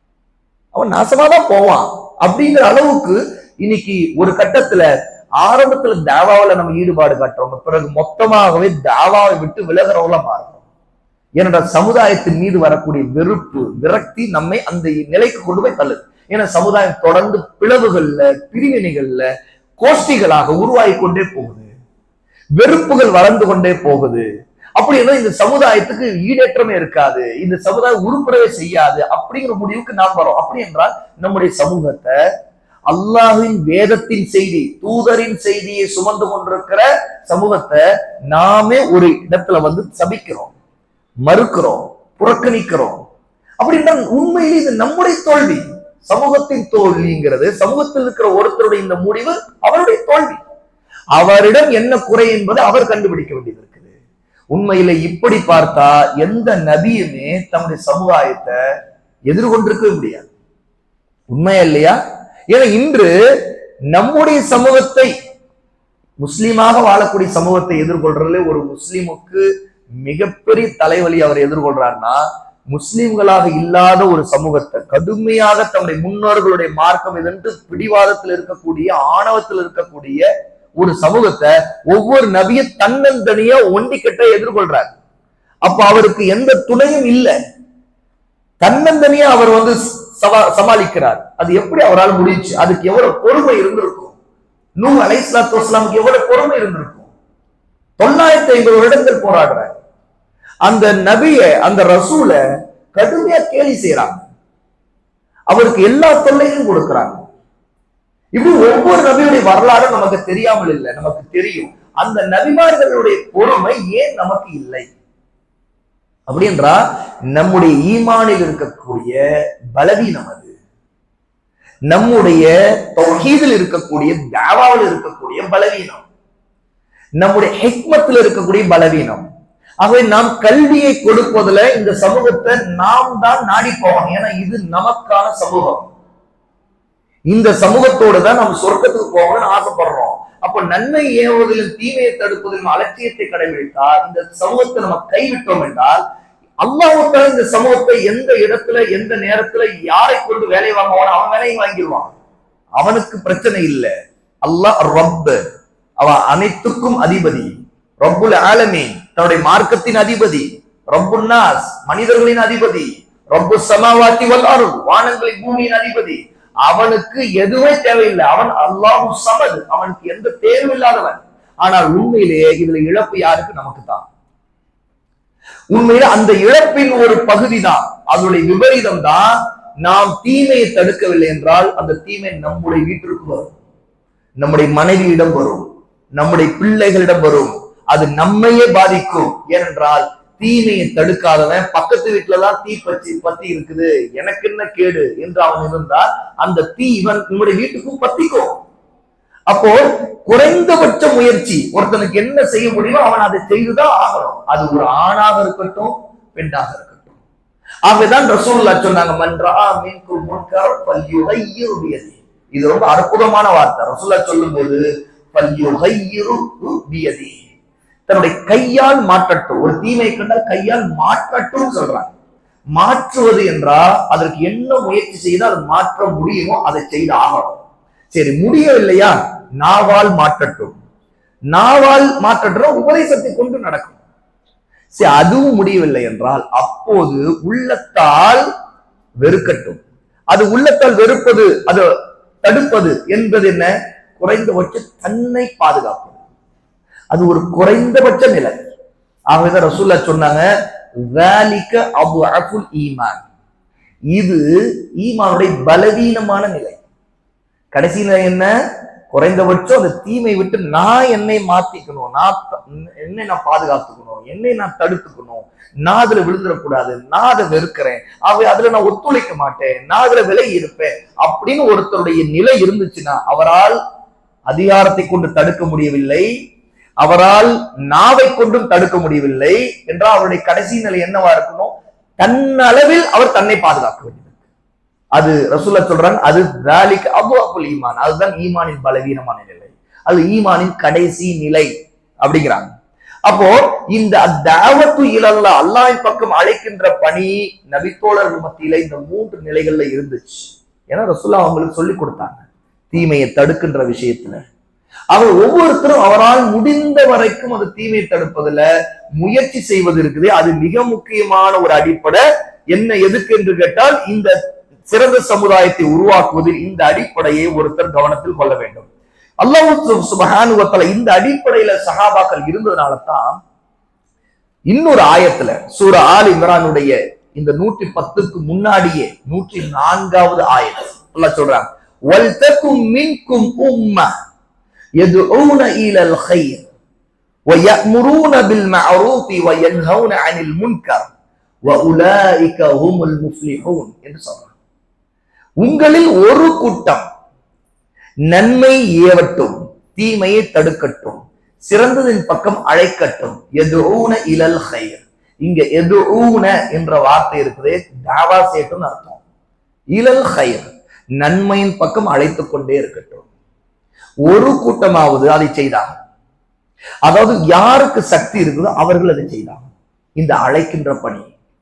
அவன் நாசமா தான் போவான் அப்படிங்கிற அளவுக்கு இன்னைக்கு ஒரு கட்டத்துல ஆரம்பத்துல தாவாவில நம்ம ஈடுபாடு காட்டுறோம் பிறகு மொத்தமாகவே தாவாவை விட்டு விலகிறவங்கள மாறுறோம் ஏனென்றால் சமுதாயத்தின் மீது வரக்கூடிய வெறுப்பு விரக்தி நம்மை அந்த நிலைக்கு கொண்டு போய் தள்ளுது ஏன்னா சமுதாயம் தொடர்ந்து பிளவுகள்ல பிரிவினைகள்ல கோஷ்டிகளாக உருவாகி கொண்டே போகுது வெறுப்புகள் வளர்ந்து கொண்டே போகுது அப்படின்னா இந்த சமுதாயத்துக்கு ஈடேற்றமே இருக்காது இந்த சமுதாயம் உருப்படவே செய்யாது அப்படிங்கிற முடிவுக்கு நாம் வரோம் அப்படி என்றால் நம்முடைய சமூகத்தை அல்லாஹின் வேதத்தின் செய்தி தூதரின் செய்தியை சுமந்து கொண்டிருக்கிற சமூகத்தை நாமே ஒரு இடத்துல வந்து சபிக்கிறோம் மறுக்கிறோம் புறக்கணிக்கிறோம் அப்படின்னா உண்மையிலே இது நம்முடைய தோல்வி சமூகத்தின் தோல்விங்கிறது சமூகத்தில் இருக்கிற ஒருத்தருடைய இந்த முடிவு அவருடைய தோல்வி அவரிடம் என்ன குறை என்பதை அவர் கண்டுபிடிக்க வேண்டியது இருக்குது உண்மையில இப்படி பார்த்தா எந்த நபியுமே தம்முடைய சமுதாயத்தை எதிர்கொண்டிருக்கவே முடியாது உண்மையா இல்லையா ஏன்னா இன்று நம்முடைய சமூகத்தை முஸ்லீமாக வாழக்கூடிய சமூகத்தை எதிர்கொள்றதுல ஒரு முஸ்லீமுக்கு மிகப்பெரிய தலைவலி அவர் எதிர்கொள்றாருன்னா முஸ்லிம்களாக இல்லாத ஒரு சமூகத்தை கடுமையாக தம்முடைய முன்னோர்களுடைய மார்க்கம் இதென்று பிடிவாதத்தில் இருக்கக்கூடிய ஆணவத்தில் இருக்கக்கூடிய ஒரு சமூகத்தை ஒவ்வொரு நபியும் தன்னந்தனியா ஒண்டிக்கிட்ட எதிர்கொள்றாரு அப்ப அவருக்கு எந்த துணையும் இல்லை தன்னந்தனியா அவர் வந்து சவா சமாளிக்கிறார் அது எப்படி அவரால் முடிஞ்சு அதுக்கு எவ்வளவு பொறுமை இருந்திருக்கும் நூ அலை சலாத்து வஸ்லாமுக்கு எவ்வளவு பொறுமை இருந்திருக்கும் தொள்ளாயிரத்தி ஐம்பது வருடங்கள் போராடுறார் அந்த நபிய அந்த ரசூல கடுமையா கேலி செய்யறாங்க அவருக்கு எல்லா தொல்லையும் கொடுக்கிறாங்க இப்படி ஒவ்வொரு நபியுடைய வரலாறும் நமக்கு தெரியாமல் இல்லை நமக்கு தெரியும் அந்த நபிமார்களுடைய பொறுமை ஏன் நமக்கு இல்லை அப்படின்றா நம்முடைய ஈமானில் இருக்கக்கூடிய பலவீனம் அது நம்முடைய தொகீதில் இருக்கக்கூடிய தாவாவில் இருக்கக்கூடிய பலவீனம் நம்முடைய ஹெக்மத்தில் இருக்கக்கூடிய பலவீனம் ஆகவே நாம் கல்வியை கொடுப்பதுல இந்த சமூகத்தை நாம் தான் நாடி போவோம் ஏன்னா இது நமக்கான சமூகம் இந்த சமூகத்தோடு தான் நம்ம சொர்க்கத்துக்கு போகணும்னு ஆசைப்படுறோம் அப்ப நன்மை ஏவுவதிலும் தீமையை தடுப்பதிலும் அலட்சியத்தை கடைபிடித்தால் இந்த சமூகத்தை நம்ம கைவிட்டோம் என்றால் அல்லாஹால இந்த சமூகத்தை எந்த இடத்துல எந்த நேரத்துல யாரை கொண்டு வேலை வாங்குவானோ அவன் வேலையை வாங்கிடுவான் அவனுக்கு பிரச்சனை இல்லை அல்லாஹ் ரப் அவன் அனைத்துக்கும் அதிபதி ரப்புல் ஆலமீன் தன்னுடைய மார்க்கத்தின் அதிபதி ரப்புல் நாஸ் மனிதர்களின் அதிபதி ரப்பு சமாவாத்தி வல்லாரும் வானங்களின் பூமியின் அதிபதி அவனுக்கு எதுவுமே தேவையில்லை அவன் அல்லாஹு சமது அவனுக்கு எந்த தேர்வும் இல்லாதவன் ஆனால் உண்மையிலேயே இதுல இழப்பு யாருக்கு நமக்கு தான் உண்மையில அந்த இழப்பின் ஒரு பகுதி தான் அதனுடைய விபரீதம் தான் நாம் தீமையை தடுக்கவில்லை என்றால் அந்த தீமை நம்முடைய வீட்டிற்கு வரும் நம்முடைய மனைவியிடம் வரும் நம்முடைய பிள்ளைகளிடம் வரும் அது நம்மையே பாதிக்கும் ஏனென்றால் தீமையை தடுக்காதவன் பக்கத்து வீட்டுலதான் தீ பத்தி பத்தி இருக்குது எனக்கு என்ன கேடு என்று அவன் இருந்தால் அந்த தீ இவன் நம்முடைய வீட்டுக்கும் பத்திக்கும் அப்போ குறைந்தபட்ச முயற்சி ஒருத்தனுக்கு என்ன செய்ய முடியுமோ அவன் அதை செய்துதான் ஆகணும் அது ஒரு ஆணாக இருக்கட்டும் பெண்ணாக இருக்கட்டும் ஆகவேதான் ரசூல்லா சொன்னாங்க மன்றா மீன்கு முன்கர் பல்யுகையிரு பியதி இது ரொம்ப அற்புதமான வார்த்தை ரசூல்லா சொல்லும் போது பல்யுகையிரு பியதி தன்னுடைய கையால் மாற்றட்டும் ஒரு தீமை கண்டால் கையால் மாற்றட்டும் சொல்றாங்க மாற்றுவது என்றால் அதற்கு என்ன முயற்சி செய்து அதை மாற்ற முடியுமோ அதை செய்து ஆகணும் சரி முடியவில்லையா நாவால் மாற்றட்டும் நாவால் மாற்றட்டும் உபதேசத்தை கொண்டு நடக்கும் சரி அதுவும் முடியவில்லை என்றால் அப்போது உள்ளத்தால் வெறுக்கட்டும் அது உள்ளத்தால் வெறுப்பது அது தடுப்பது என்பது என்ன குறைந்தபட்ச தன்னை பாதுகாப்பது அது ஒரு குறைந்தபட்ச நிலை ஆகவே ரசூல்லா சொன்னாங்க ذَلِكَ أَضْعَفُ الْإِيمَانِ. இது ஈமானுடைய பலவீனமான நிலை கடைசியில என்ன குறைந்தபட்சம் அந்த தீமை விட்டு நான் என்னை மாத்திக்கணும் நான் த- என்னை நான் பாதுகாத்துக்கணும் என்னை நான் தடுத்துக்கணும் நான் அதுல விழுந்துடக்கூடாது நான் அதை வெறுக்கிறேன் ஆகவே அதுல நான் ஒத்துழைக்க மாட்டேன் நான் அதுல விலகி இருப்பேன் அப்படின்னு ஒருத்தருடைய நிலை இருந்துச்சுன்னா அவரால் அதிகாரத்தை கொண்டு தடுக்க முடியவில்லை அவரால் நாவை கொண்டும் தடுக்க முடியவில்லை என்றால் அவருடைய கடைசி நிலை என்னவா இருக்கணும் தன்னளவில் அவர் தன்னை பாதுகாக்க வேண்டியது அது ரசூல்லா சொல்றாங்க அது தாலிக் அபு அபுல் ஈமான் அதுதான் ஈமானின் பலவீனமான நிலை அது ஈமானின் கடைசி நிலை அப்படிங்கிறாங்க அப்போ இந்த தாவத்து இலல்லா அல்லாஹ்வின் பக்கம் அழைக்கின்ற பணி நபித்தோழர்கள் மத்தியில இந்த மூன்று நிலைகள்ல இருந்துச்சு ஏன்னா ரசூல்லா அவங்களுக்கு சொல்லி கொடுத்தாங்க தீமையை தடுக்கின்ற விஷயத்துல அவர் ஒவ்வொருத்தரும் அவரால் முடிந்த வரைக்கும் அந்த தீமையை தடுப்பதுல முயற்சி செய்வது இருக்குது அது மிக முக்கியமான ஒரு அடிப்படை என்ன எதுக்கு என்று கேட்டால் இந்த சிறந்த சமுதாயத்தை உருவாக்குவதில் இந்த அடிப்படையை ஒருத்தர் கவனத்தில் கொள்ள வேண்டும் அல்லாஹ் சுபஹானுவத்தல இந்த அடிப்படையில சஹாபாக்கள் இருந்ததுனால தான் இன்னொரு ஆயத்துல சூர ஆல் இம்ரானுடைய இந்த நூற்றி பத்துக்கு முன்னாடியே நூற்றி நான்காவது ஆயத் அல்லாஹ் சொல்றாங்க வல்தக்கும் மின்கும் உம்ம يدعون إلى الخير ويأمرون بالمعروف وينهون عن المنكر وأولئك هم المفلحون என்று சொல்றாங்க உங்களில் ஒரு கூட்டம் நன்மை ஏவட்டும் தீமையை தடுக்கட்டும் சிறந்ததின் பக்கம் அழைக்கட்டும் எதுஊன இலல் ஹைர் இங்க எதுஊன என்ற வார்த்தை இருக்குது தாவா சேட்டும் அர்த்தம் இலல் ஹைர் நன்மையின் பக்கம் அழைத்துக் கொண்டே இருக்கட்டும் ஒரு கூட்டமாவது அதை செய்தாங்க அதாவது யாருக்கு சக்தி இருக்குதோ அவர்கள் அதை செய்தாங்க இந்த அழைக்கின்ற பணி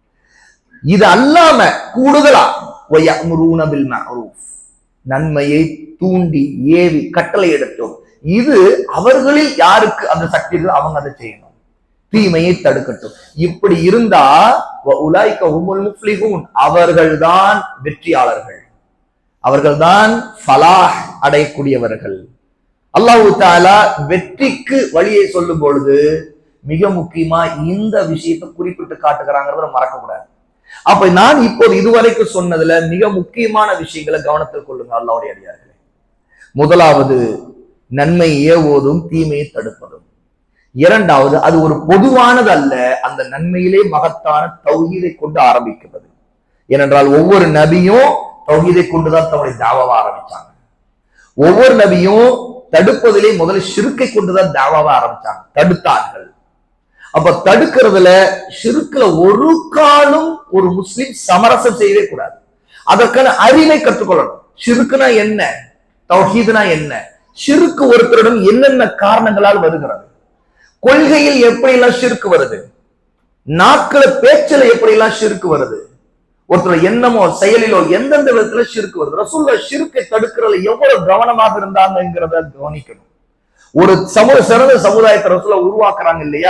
இது அல்லாம கூடுதலா வயமுரூன பில் மஅரூஃப் நன்மையை தூண்டி ஏவி கட்டளை எடுத்தோம் இது அவர்களில் யாருக்கு அந்த சக்தி இருக்குதோ அவங்க அதை செய்யணும் தீமையை தடுக்கட்டும் இப்படி இருந்தா உலாய்க்க உமுல் முஃப்லிஹூன் அவர்கள்தான் வெற்றியாளர்கள் அவர்கள்தான் ஃபலாஹ் அடையக்கூடியவர்கள் அல்லாஹு தாலா வெற்றிக்கு வழியை சொல்லும் பொழுது மிக முக்கியமா இந்த விஷயத்தை குறிப்பிட்டு காட்டுகிறாங்கிறத மறக்க கூடாது அப்ப நான் இப்போது இதுவரைக்கும் சொன்னதுல மிக முக்கியமான விஷயங்களை கவனத்தில் கொள்ளுங்க அல்லாவுடைய அடியார்களே முதலாவது நன்மை ஏவோதும் தீமையை தடுப்பதும் இரண்டாவது அது ஒரு பொதுவானது அல்ல அந்த நன்மையிலே மகத்தான தௌஹீதை கொண்டு ஆரம்பிக்கிறது ஏனென்றால் ஒவ்வொரு நபியும் தௌஹீதை கொண்டுதான் தன்னுடைய தாவாவை ஆரம்பிச்சாங்க ஒவ்வொரு நபியும் தடுப்பதிலே முதல்ல ஷிருக்கை கொண்டுதான் தாவாவை ஆரம்பிச்சாங்க தடுத்தார்கள் அப்ப தடுக்கிறதுல ஷிருக்குல ஒரு காலம் ஒரு முஸ்லிம் சமரசம் செய்யவே கூடாது அதற்கான அறிவை கற்றுக்கொள்ளணும் ஷிருக்குனா என்ன தௌஹீதுனா என்ன ஷிருக்கு ஒருத்தரிடம் என்னென்ன காரணங்களால் வருகிறது கொள்கையில் எப்படியெல்லாம் ஷிருக்கு வருது நாட்கள பேச்சில எப்படியெல்லாம் ஷிருக்கு வருது ஒருத்தர் எண்ணமோ செயலிலோ எந்தெந்த விதத்துல ஷிருக்கு வருது ரசூல்லா ஷிருக்கை தடுக்கிறதுல எவ்வளவு கவனமாக இருந்தாங்கிறத கவனிக்கணும் ஒரு சமூக சிறந்த சமுதாயத்தை ரசூலா உருவாக்குறாங்க இல்லையா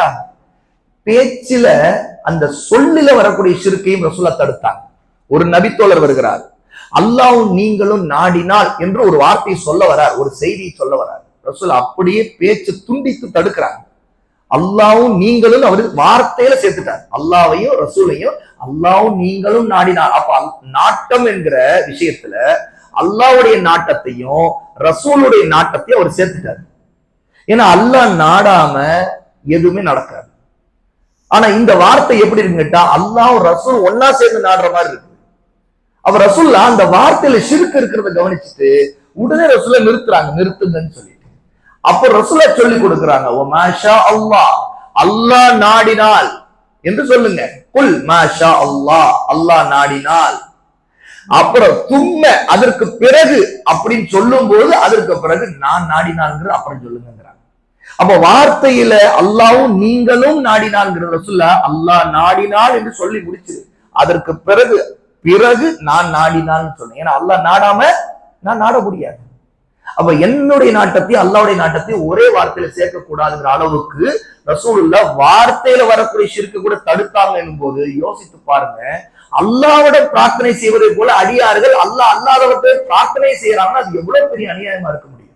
பேச்சில அந்த சொல்லில வரக்கூடிய ஷிருக்கையும் ரசூலா தடுத்தாங்க ஒரு நபித்தோழர் வருகிறார் அல்லாவும் நீங்களும் நாடினால் என்று ஒரு வார்த்தையை சொல்ல வரார் ஒரு செய்தியை சொல்ல வரார் ரசூல் அப்படியே பேச்சு துண்டித்து தடுக்கிறாங்க அல்லாவும் நீங்களும் அவரு வார்த்தையில சேர்த்துட்டார் அல்லாவையும் ரசூலையும் அல்லாவும் நீங்களும் நாடினார் அப்ப அல்- நாட்டம் என்கிற விஷயத்துல அல்லாவுடைய நாட்டத்தையும் ரசூலுடைய நாட்டத்தையும் அவர் சேர்த்துட்டார் ஏன்னா அல்லாஹ் நாடாம எதுவுமே நடக்காது ஆனா இந்த வார்த்தை எப்படி இருக்குன்னு கேட்டா அல்லாஹ் ரசூல் ஒன்னா சேர்ந்து நாடுற மாதிரி இருக்கு அப்ப ரசூல்லா அந்த வார்த்தையில சிறுக்கு இருக்கிறத கவனிச்சுட்டு உடனே ரசூலை நிறுத்துறாங்க நிறுத்துங்கன்னு சொல்லிட்டு அப்ப ரசூலா சொல்லி கொடுக்குறாங்க ஓ மாஷா அல்லாஹ் அல்லாஹ் நாடினால் என்று சொல்லுங்க குல் மாஷா அல்லாஹ் அல்லாஹ் நாடினால் அப்புறம் தும்ம அதற்கு பிறகு அப்படின்னு சொல்லும் போது அதற்கு பிறகு நான் நாடினால்ங்கிற அப்புறம் சொல்லுங்கிறாங்க அப்ப வார்த்தையில அல்லாவும் நீங்களும் நாடினால்ங்கிற ரசூல்லா அல்லாஹ் நாடினால் என்று சொல்லி முடிச்சிரு அதற்கு பிறகு பிறகு நான் நாடினால்னு சொன்னேன் ஏன்னா அல்லாஹ் நாடாம நான் நாட முடியாது அப்ப என்னுடைய நாட்டத்தையும் அல்லாவுடைய நாட்டத்தையும் ஒரே வார்த்தையில சேர்க்க கூடாதுங்கிற அளவுக்கு ரசூலுல்லா வார்த்தையில வரக்கூடிய ஷிர்க்கு கூட தடுத்தாங்க போது யோசித்து பாருங்க அல்லாவிடம் பிரார்த்தனை செய்வதை போல அடியார்கள் அல்லாஹ் அல்லாதவற்றை பிரார்த்தனை செய்யறாங்கன்னா அது எவ்வளவு பெரிய அநியாயமா இருக்க முடியும்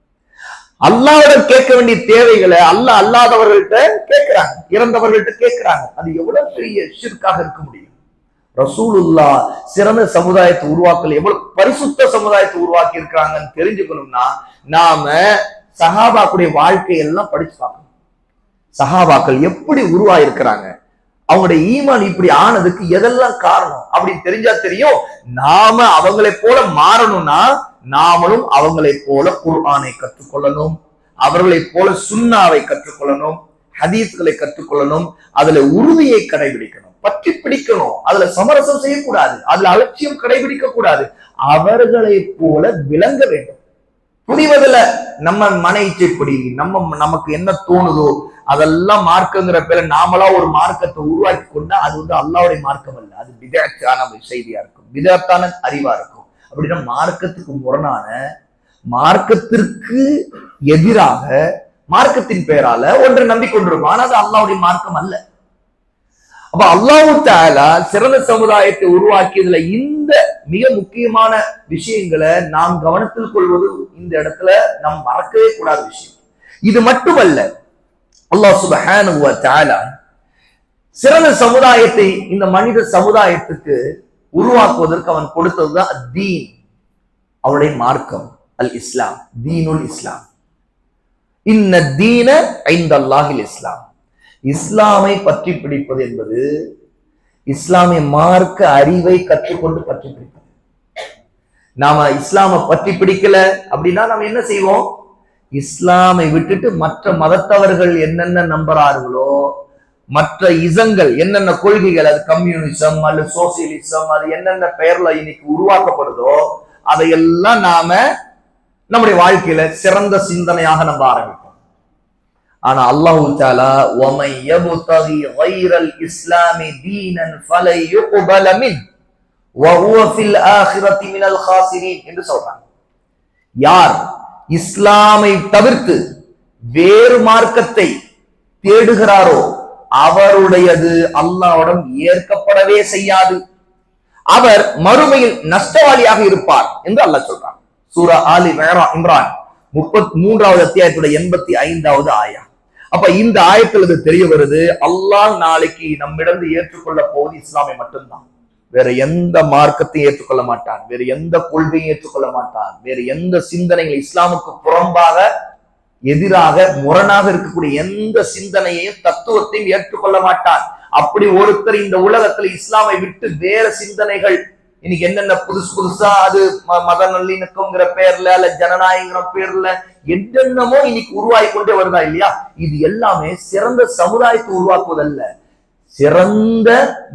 அல்லாவிடம் கேட்க வேண்டிய தேவைகளை அல்லாஹ் அல்லாதவர்கள்ட்ட கேட்கிறாங்க இறந்தவர்கள்ட்ட கேட்கிறாங்க அது எவ்வளவு பெரிய ஷிர்காக இருக்க முடியும் ரசூலுல்லா சிறந்த சமுதாயத்தை உருவாக்கல எவ்வளவு பரிசுத்த சமுதாயத்தை உருவாக்கி இருக்கிறாங்கன்னு தெரிஞ்சுக்கணும்னா நாம சஹாபாக்குடைய வாழ்க்கையெல்லாம் படிச்சு பார்க்கணும் சஹாபாக்கள் எப்படி உருவாயிருக்கிறாங்க அவங்களுடைய ஈமான் இப்படி ஆனதுக்கு எதெல்லாம் காரணம் அப்படின்னு தெரிஞ்சா தெரியும் நாம அவங்களை போல மாறணும்னா நாமளும் அவங்களை போல குர்ஆனை கற்றுக்கொள்ளணும் அவர்களைப் போல சுன்னாவை கற்றுக்கொள்ளணும் ஹதீஸ்களை கற்றுக்கொள்ளணும் அதுல உறுதியை கடைபிடிக்கணும் பற்றி பிடிக்கணும் அதுல சமரசம் செய்யக்கூடாது அதுல அலட்சியம் கடைபிடிக்க கூடாது அவர்களை போல விளங்க வேண்டும் புரிவதில் நம்ம மன இச்சைப்படி நம்ம நமக்கு என்ன தோணுதோ அதெல்லாம் மார்க்கங்கிற பேர்ல நாமளா ஒரு மார்க்கத்தை உருவாக்கி கொண்டா அது வந்து அல்லாவுடைய மார்க்கம் அல்ல அது விதத்தான செய்தியா இருக்கும் விதத்தான அறிவா இருக்கும் அப்படின்னா மார்க்கத்துக்கு முரணான மார்க்கத்திற்கு எதிராக மார்க்கத்தின் பெயரால ஒன்றை நம்பிக்கொண்டிருக்கும் ஆனா அது அல்லாவுடைய மார்க்கம் அல்ல அப்ப அல்லாஹு தாலா சிறந்த சமுதாயத்தை உருவாக்கியதுல இந்த மிக முக்கியமான விஷயங்களை நாம் கவனத்தில் கொள்வது இந்த இடத்துல நாம் மறக்கவே கூடாத விஷயம் இது மட்டுமல்ல அல்லாஹ் சுபஹானஹு வ தஆலா சிறந்த சமுதாயத்தை இந்த மனித சமுதாயத்துக்கு உருவாக்குவதற்கு அவன் கொடுத்ததுதான் தீன் அவருடைய மார்க்கம் அல் இஸ்லாம் தீனுல் இஸ்லாம் இன்ன தீன ஐந்தல்லாஹில் இஸ்லாம் இஸ்லாமை பற்றி பிடிப்பது என்பது இஸ்லாமிய மார்க்க அறிவை கற்றுக்கொண்டு பற்றி பிடிப்பது நாம இஸ்லாமை பற்றி பிடிக்கல அப்படின்னா நம்ம என்ன செய்வோம் இஸ்லாமை விட்டுட்டு மற்ற மதத்தவர்கள் என்னென்ன நம்புறார்களோ மற்ற இசங்கள் என்னென்ன கொள்கைகள் அது கம்யூனிசம் அல்லது சோசியலிசம் அது என்னென்ன பெயர்ல இன்னைக்கு உருவாக்கப்படுதோ அதையெல்லாம் நாம நம்முடைய வாழ்க்கையில சிறந்த சிந்தனையாக நம்ப ஆரம்பிப்போம் ஆனா அல்லாஹு தாலா وَمَن يَبْتَغِي غَيْرَ الْإِسْلَامِ دِينًا فَلَن يُقْبَلَ مِنْهُ وَهُوَ فِي الْآخِرَةِ مِنَ الْخَاسِرِينَ என்று சொல்றாங்க யார் இஸ்லாமை தவிர்த்து வேறு மார்க்கத்தை தேடுகிறாரோ அவருடையது அல்லாஹ்விடம் ஏற்கப்படவே செய்யாது அவர் மறுமையில் நஷ்டவாளியாக இருப்பார் என்று அல்லாஹ் சொல்றான் சூரா ஆலி இம்ரான் முப்பத்தி மூன்றாவது அத்தியாயத்துடைய எண்பத்தி ஐந்தாவது ஆயா அப்ப இந்த ஆயத்தில் இது தெரிய வருது அல்லாஹ் நாளைக்கு நம்மிடம் ஏற்றுக்கொள்ள போவது இஸ்லாமை மட்டும்தான் வேற எந்த மார்க்கத்தையும் ஏற்றுக்கொள்ள மாட்டான் வேற எந்த கொள்கையும் ஏற்றுக்கொள்ள மாட்டான் வேற எந்த சிந்தனைகள் இஸ்லாமுக்கு புறம்பாக எதிராக முரணாக இருக்கக்கூடிய எந்த சிந்தனையையும் தத்துவத்தையும் ஏற்றுக்கொள்ள மாட்டான் அப்படி ஒருத்தர் இந்த உலகத்துல இஸ்லாமை விட்டு வேற சிந்தனைகள் இன்னைக்கு என்னென்ன புதுசு புதுசா அது ம- மத நல்லிணக்கம்ங்கிற பேர்ல அல்ல ஜனநாயகங்கிற பேர்ல என்னென்னமோ இன்னைக்கு உருவாகி கொண்டே வருதா இல்லையா இது எல்லாமே சிறந்த சமுதாயத்தை உருவாக்குவதல்ல சிறந்த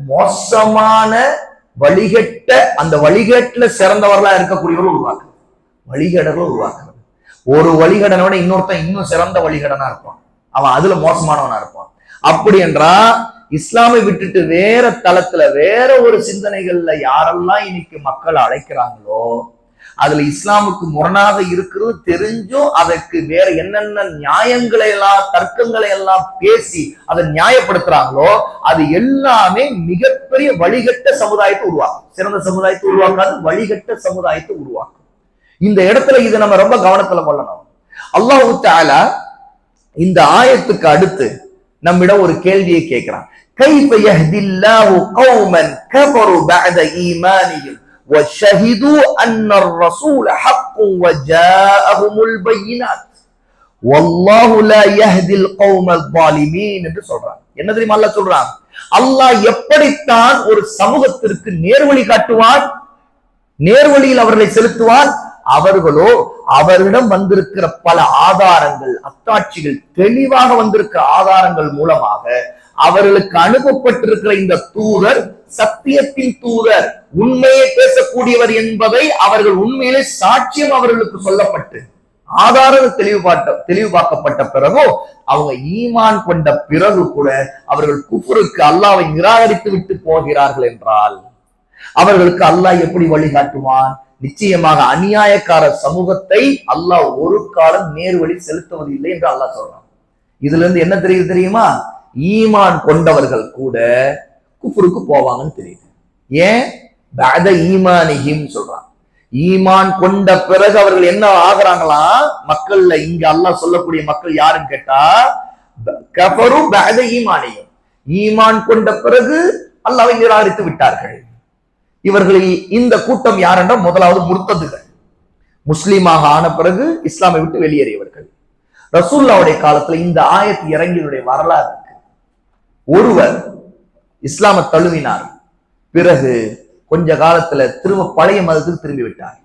மோசமான வழிகட்ட அந்த வழிகேட்டுல சிறந்தவர்களா இருக்கக்கூடியவர்கள் உருவாக்குறது வழிகேடர்கள் உருவாக்குறது ஒரு வழிகடனோட இன்னொருத்தன் இன்னும் சிறந்த வழிகடனா இருப்பான் அவன் அதுல மோசமானவனா இருப்பான் அப்படி என்றா இஸ்லாமை விட்டுட்டு வேற தளத்துல வேற ஒரு சிந்தனைகள்ல யாரெல்லாம் இன்னைக்கு மக்கள் அழைக்கிறாங்களோ அதுல இஸ்லாமுக்கு முரணாக இருக்கிறது தெரிஞ்சும் அதற்கு வேற என்னென்ன நியாயங்களை எல்லாம் தர்க்கங்களை எல்லாம் பேசி அதை நியாயப்படுத்துறாங்களோ அது எல்லாமே மிகப்பெரிய வழிகட்ட சமுதாயத்தை உருவாக்கும் சிறந்த சமுதாயத்தை உருவாக்காது வழிகட்ட சமுதாயத்தை உருவாக்கும் இந்த இடத்துல இதை நம்ம ரொம்ப கவனத்துல கொள்ளணும் அல்லாஹு தஆலா இந்த ஆயத்துக்கு அடுத்து நம்மிடம் ஒரு கேள்வியை கேட்கிறான் كيف يهدي الله قوما كفروا بعد إيمانهم وشهدوا أن الرسول حق وجاءهم البينات والله لا يهدي القوم الظالمين என்று சொல்றான் என்ன தெரியுமா அல்லாஹ் சொல்றான் அல்லாஹ் எப்படித்தான் ஒரு சமூகத்திற்கு நேர்வழி காட்டுவான் நேர்வழியில் அவர்களை செலுத்துவான் அவர்களோ அவரிடம் வந்திருக்கிற பல ஆதாரங்கள் அத்தாட்சிகள் தெளிவாக வந்திருக்கிற ஆதாரங்கள் மூலமாக அவர்களுக்கு அனுப்பப்பட்டிருக்கிற இந்த தூதர் சத்தியத்தின் தூதர் உண்மையை பேசக்கூடியவர் என்பதை அவர்கள் உண்மையிலே சாட்சியம் அவர்களுக்கு சொல்லப்பட்டு ஆதாரம் தெளிவுபாட்ட தெளிவுபாக்கப்பட்ட பிறகோ அவங்க ஈமான் கொண்ட பிறகு கூட அவர்கள் குஃபருக்கு அல்லாவை நிராகரித்து விட்டு போகிறார்கள் என்றால் அவர்களுக்கு அல்லாஹ் எப்படி வழிகாட்டுவான் நிச்சயமாக அநியாயக்கார சமூகத்தை அல்லாஹ் ஒரு காலம் நேர்வழி செலுத்துவதில்லை என்று அல்லாஹ் சொல்றான் இதுல இருந்து என்ன தெரியுது தெரியுமா ஈமான் கொண்டவர்கள் கூட குஃபுருக்கு போவாங்கன்னு தெரியுது ஏன் பஅத ஈமானிஹிம் சொல்றான் ஈமான் கொண்ட பிறகு அவர்கள் என்ன ஆகுறாங்களாம் மக்கள்ல இங்க அல்லாஹ் சொல்லக்கூடிய மக்கள் யாருன்னு கேட்டா ப- கஃபரு பஅத ஈமானியும் ஈமான் கொண்ட பிறகு அல்லாஹ்வை நிராகரித்து விட்டார்கள் இவர்களில் இந்த கூட்டம் யாரென்றால் முதலாவது முர்த்ததுகள் முஸ்லீமாக ஆன பிறகு இஸ்லாமை விட்டு வெளியேறியவர்கள் ரசூல்லாவுடைய காலத்துல இந்த ஆயத்து இறங்கியதுடைய வரலாறு இருக்கு ஒருவர் இஸ்லாமை தழுவினார் பிறகு கொஞ்ச காலத்துல திரும்ப பழைய மதத்துக்கு திரும்பி விட்டார்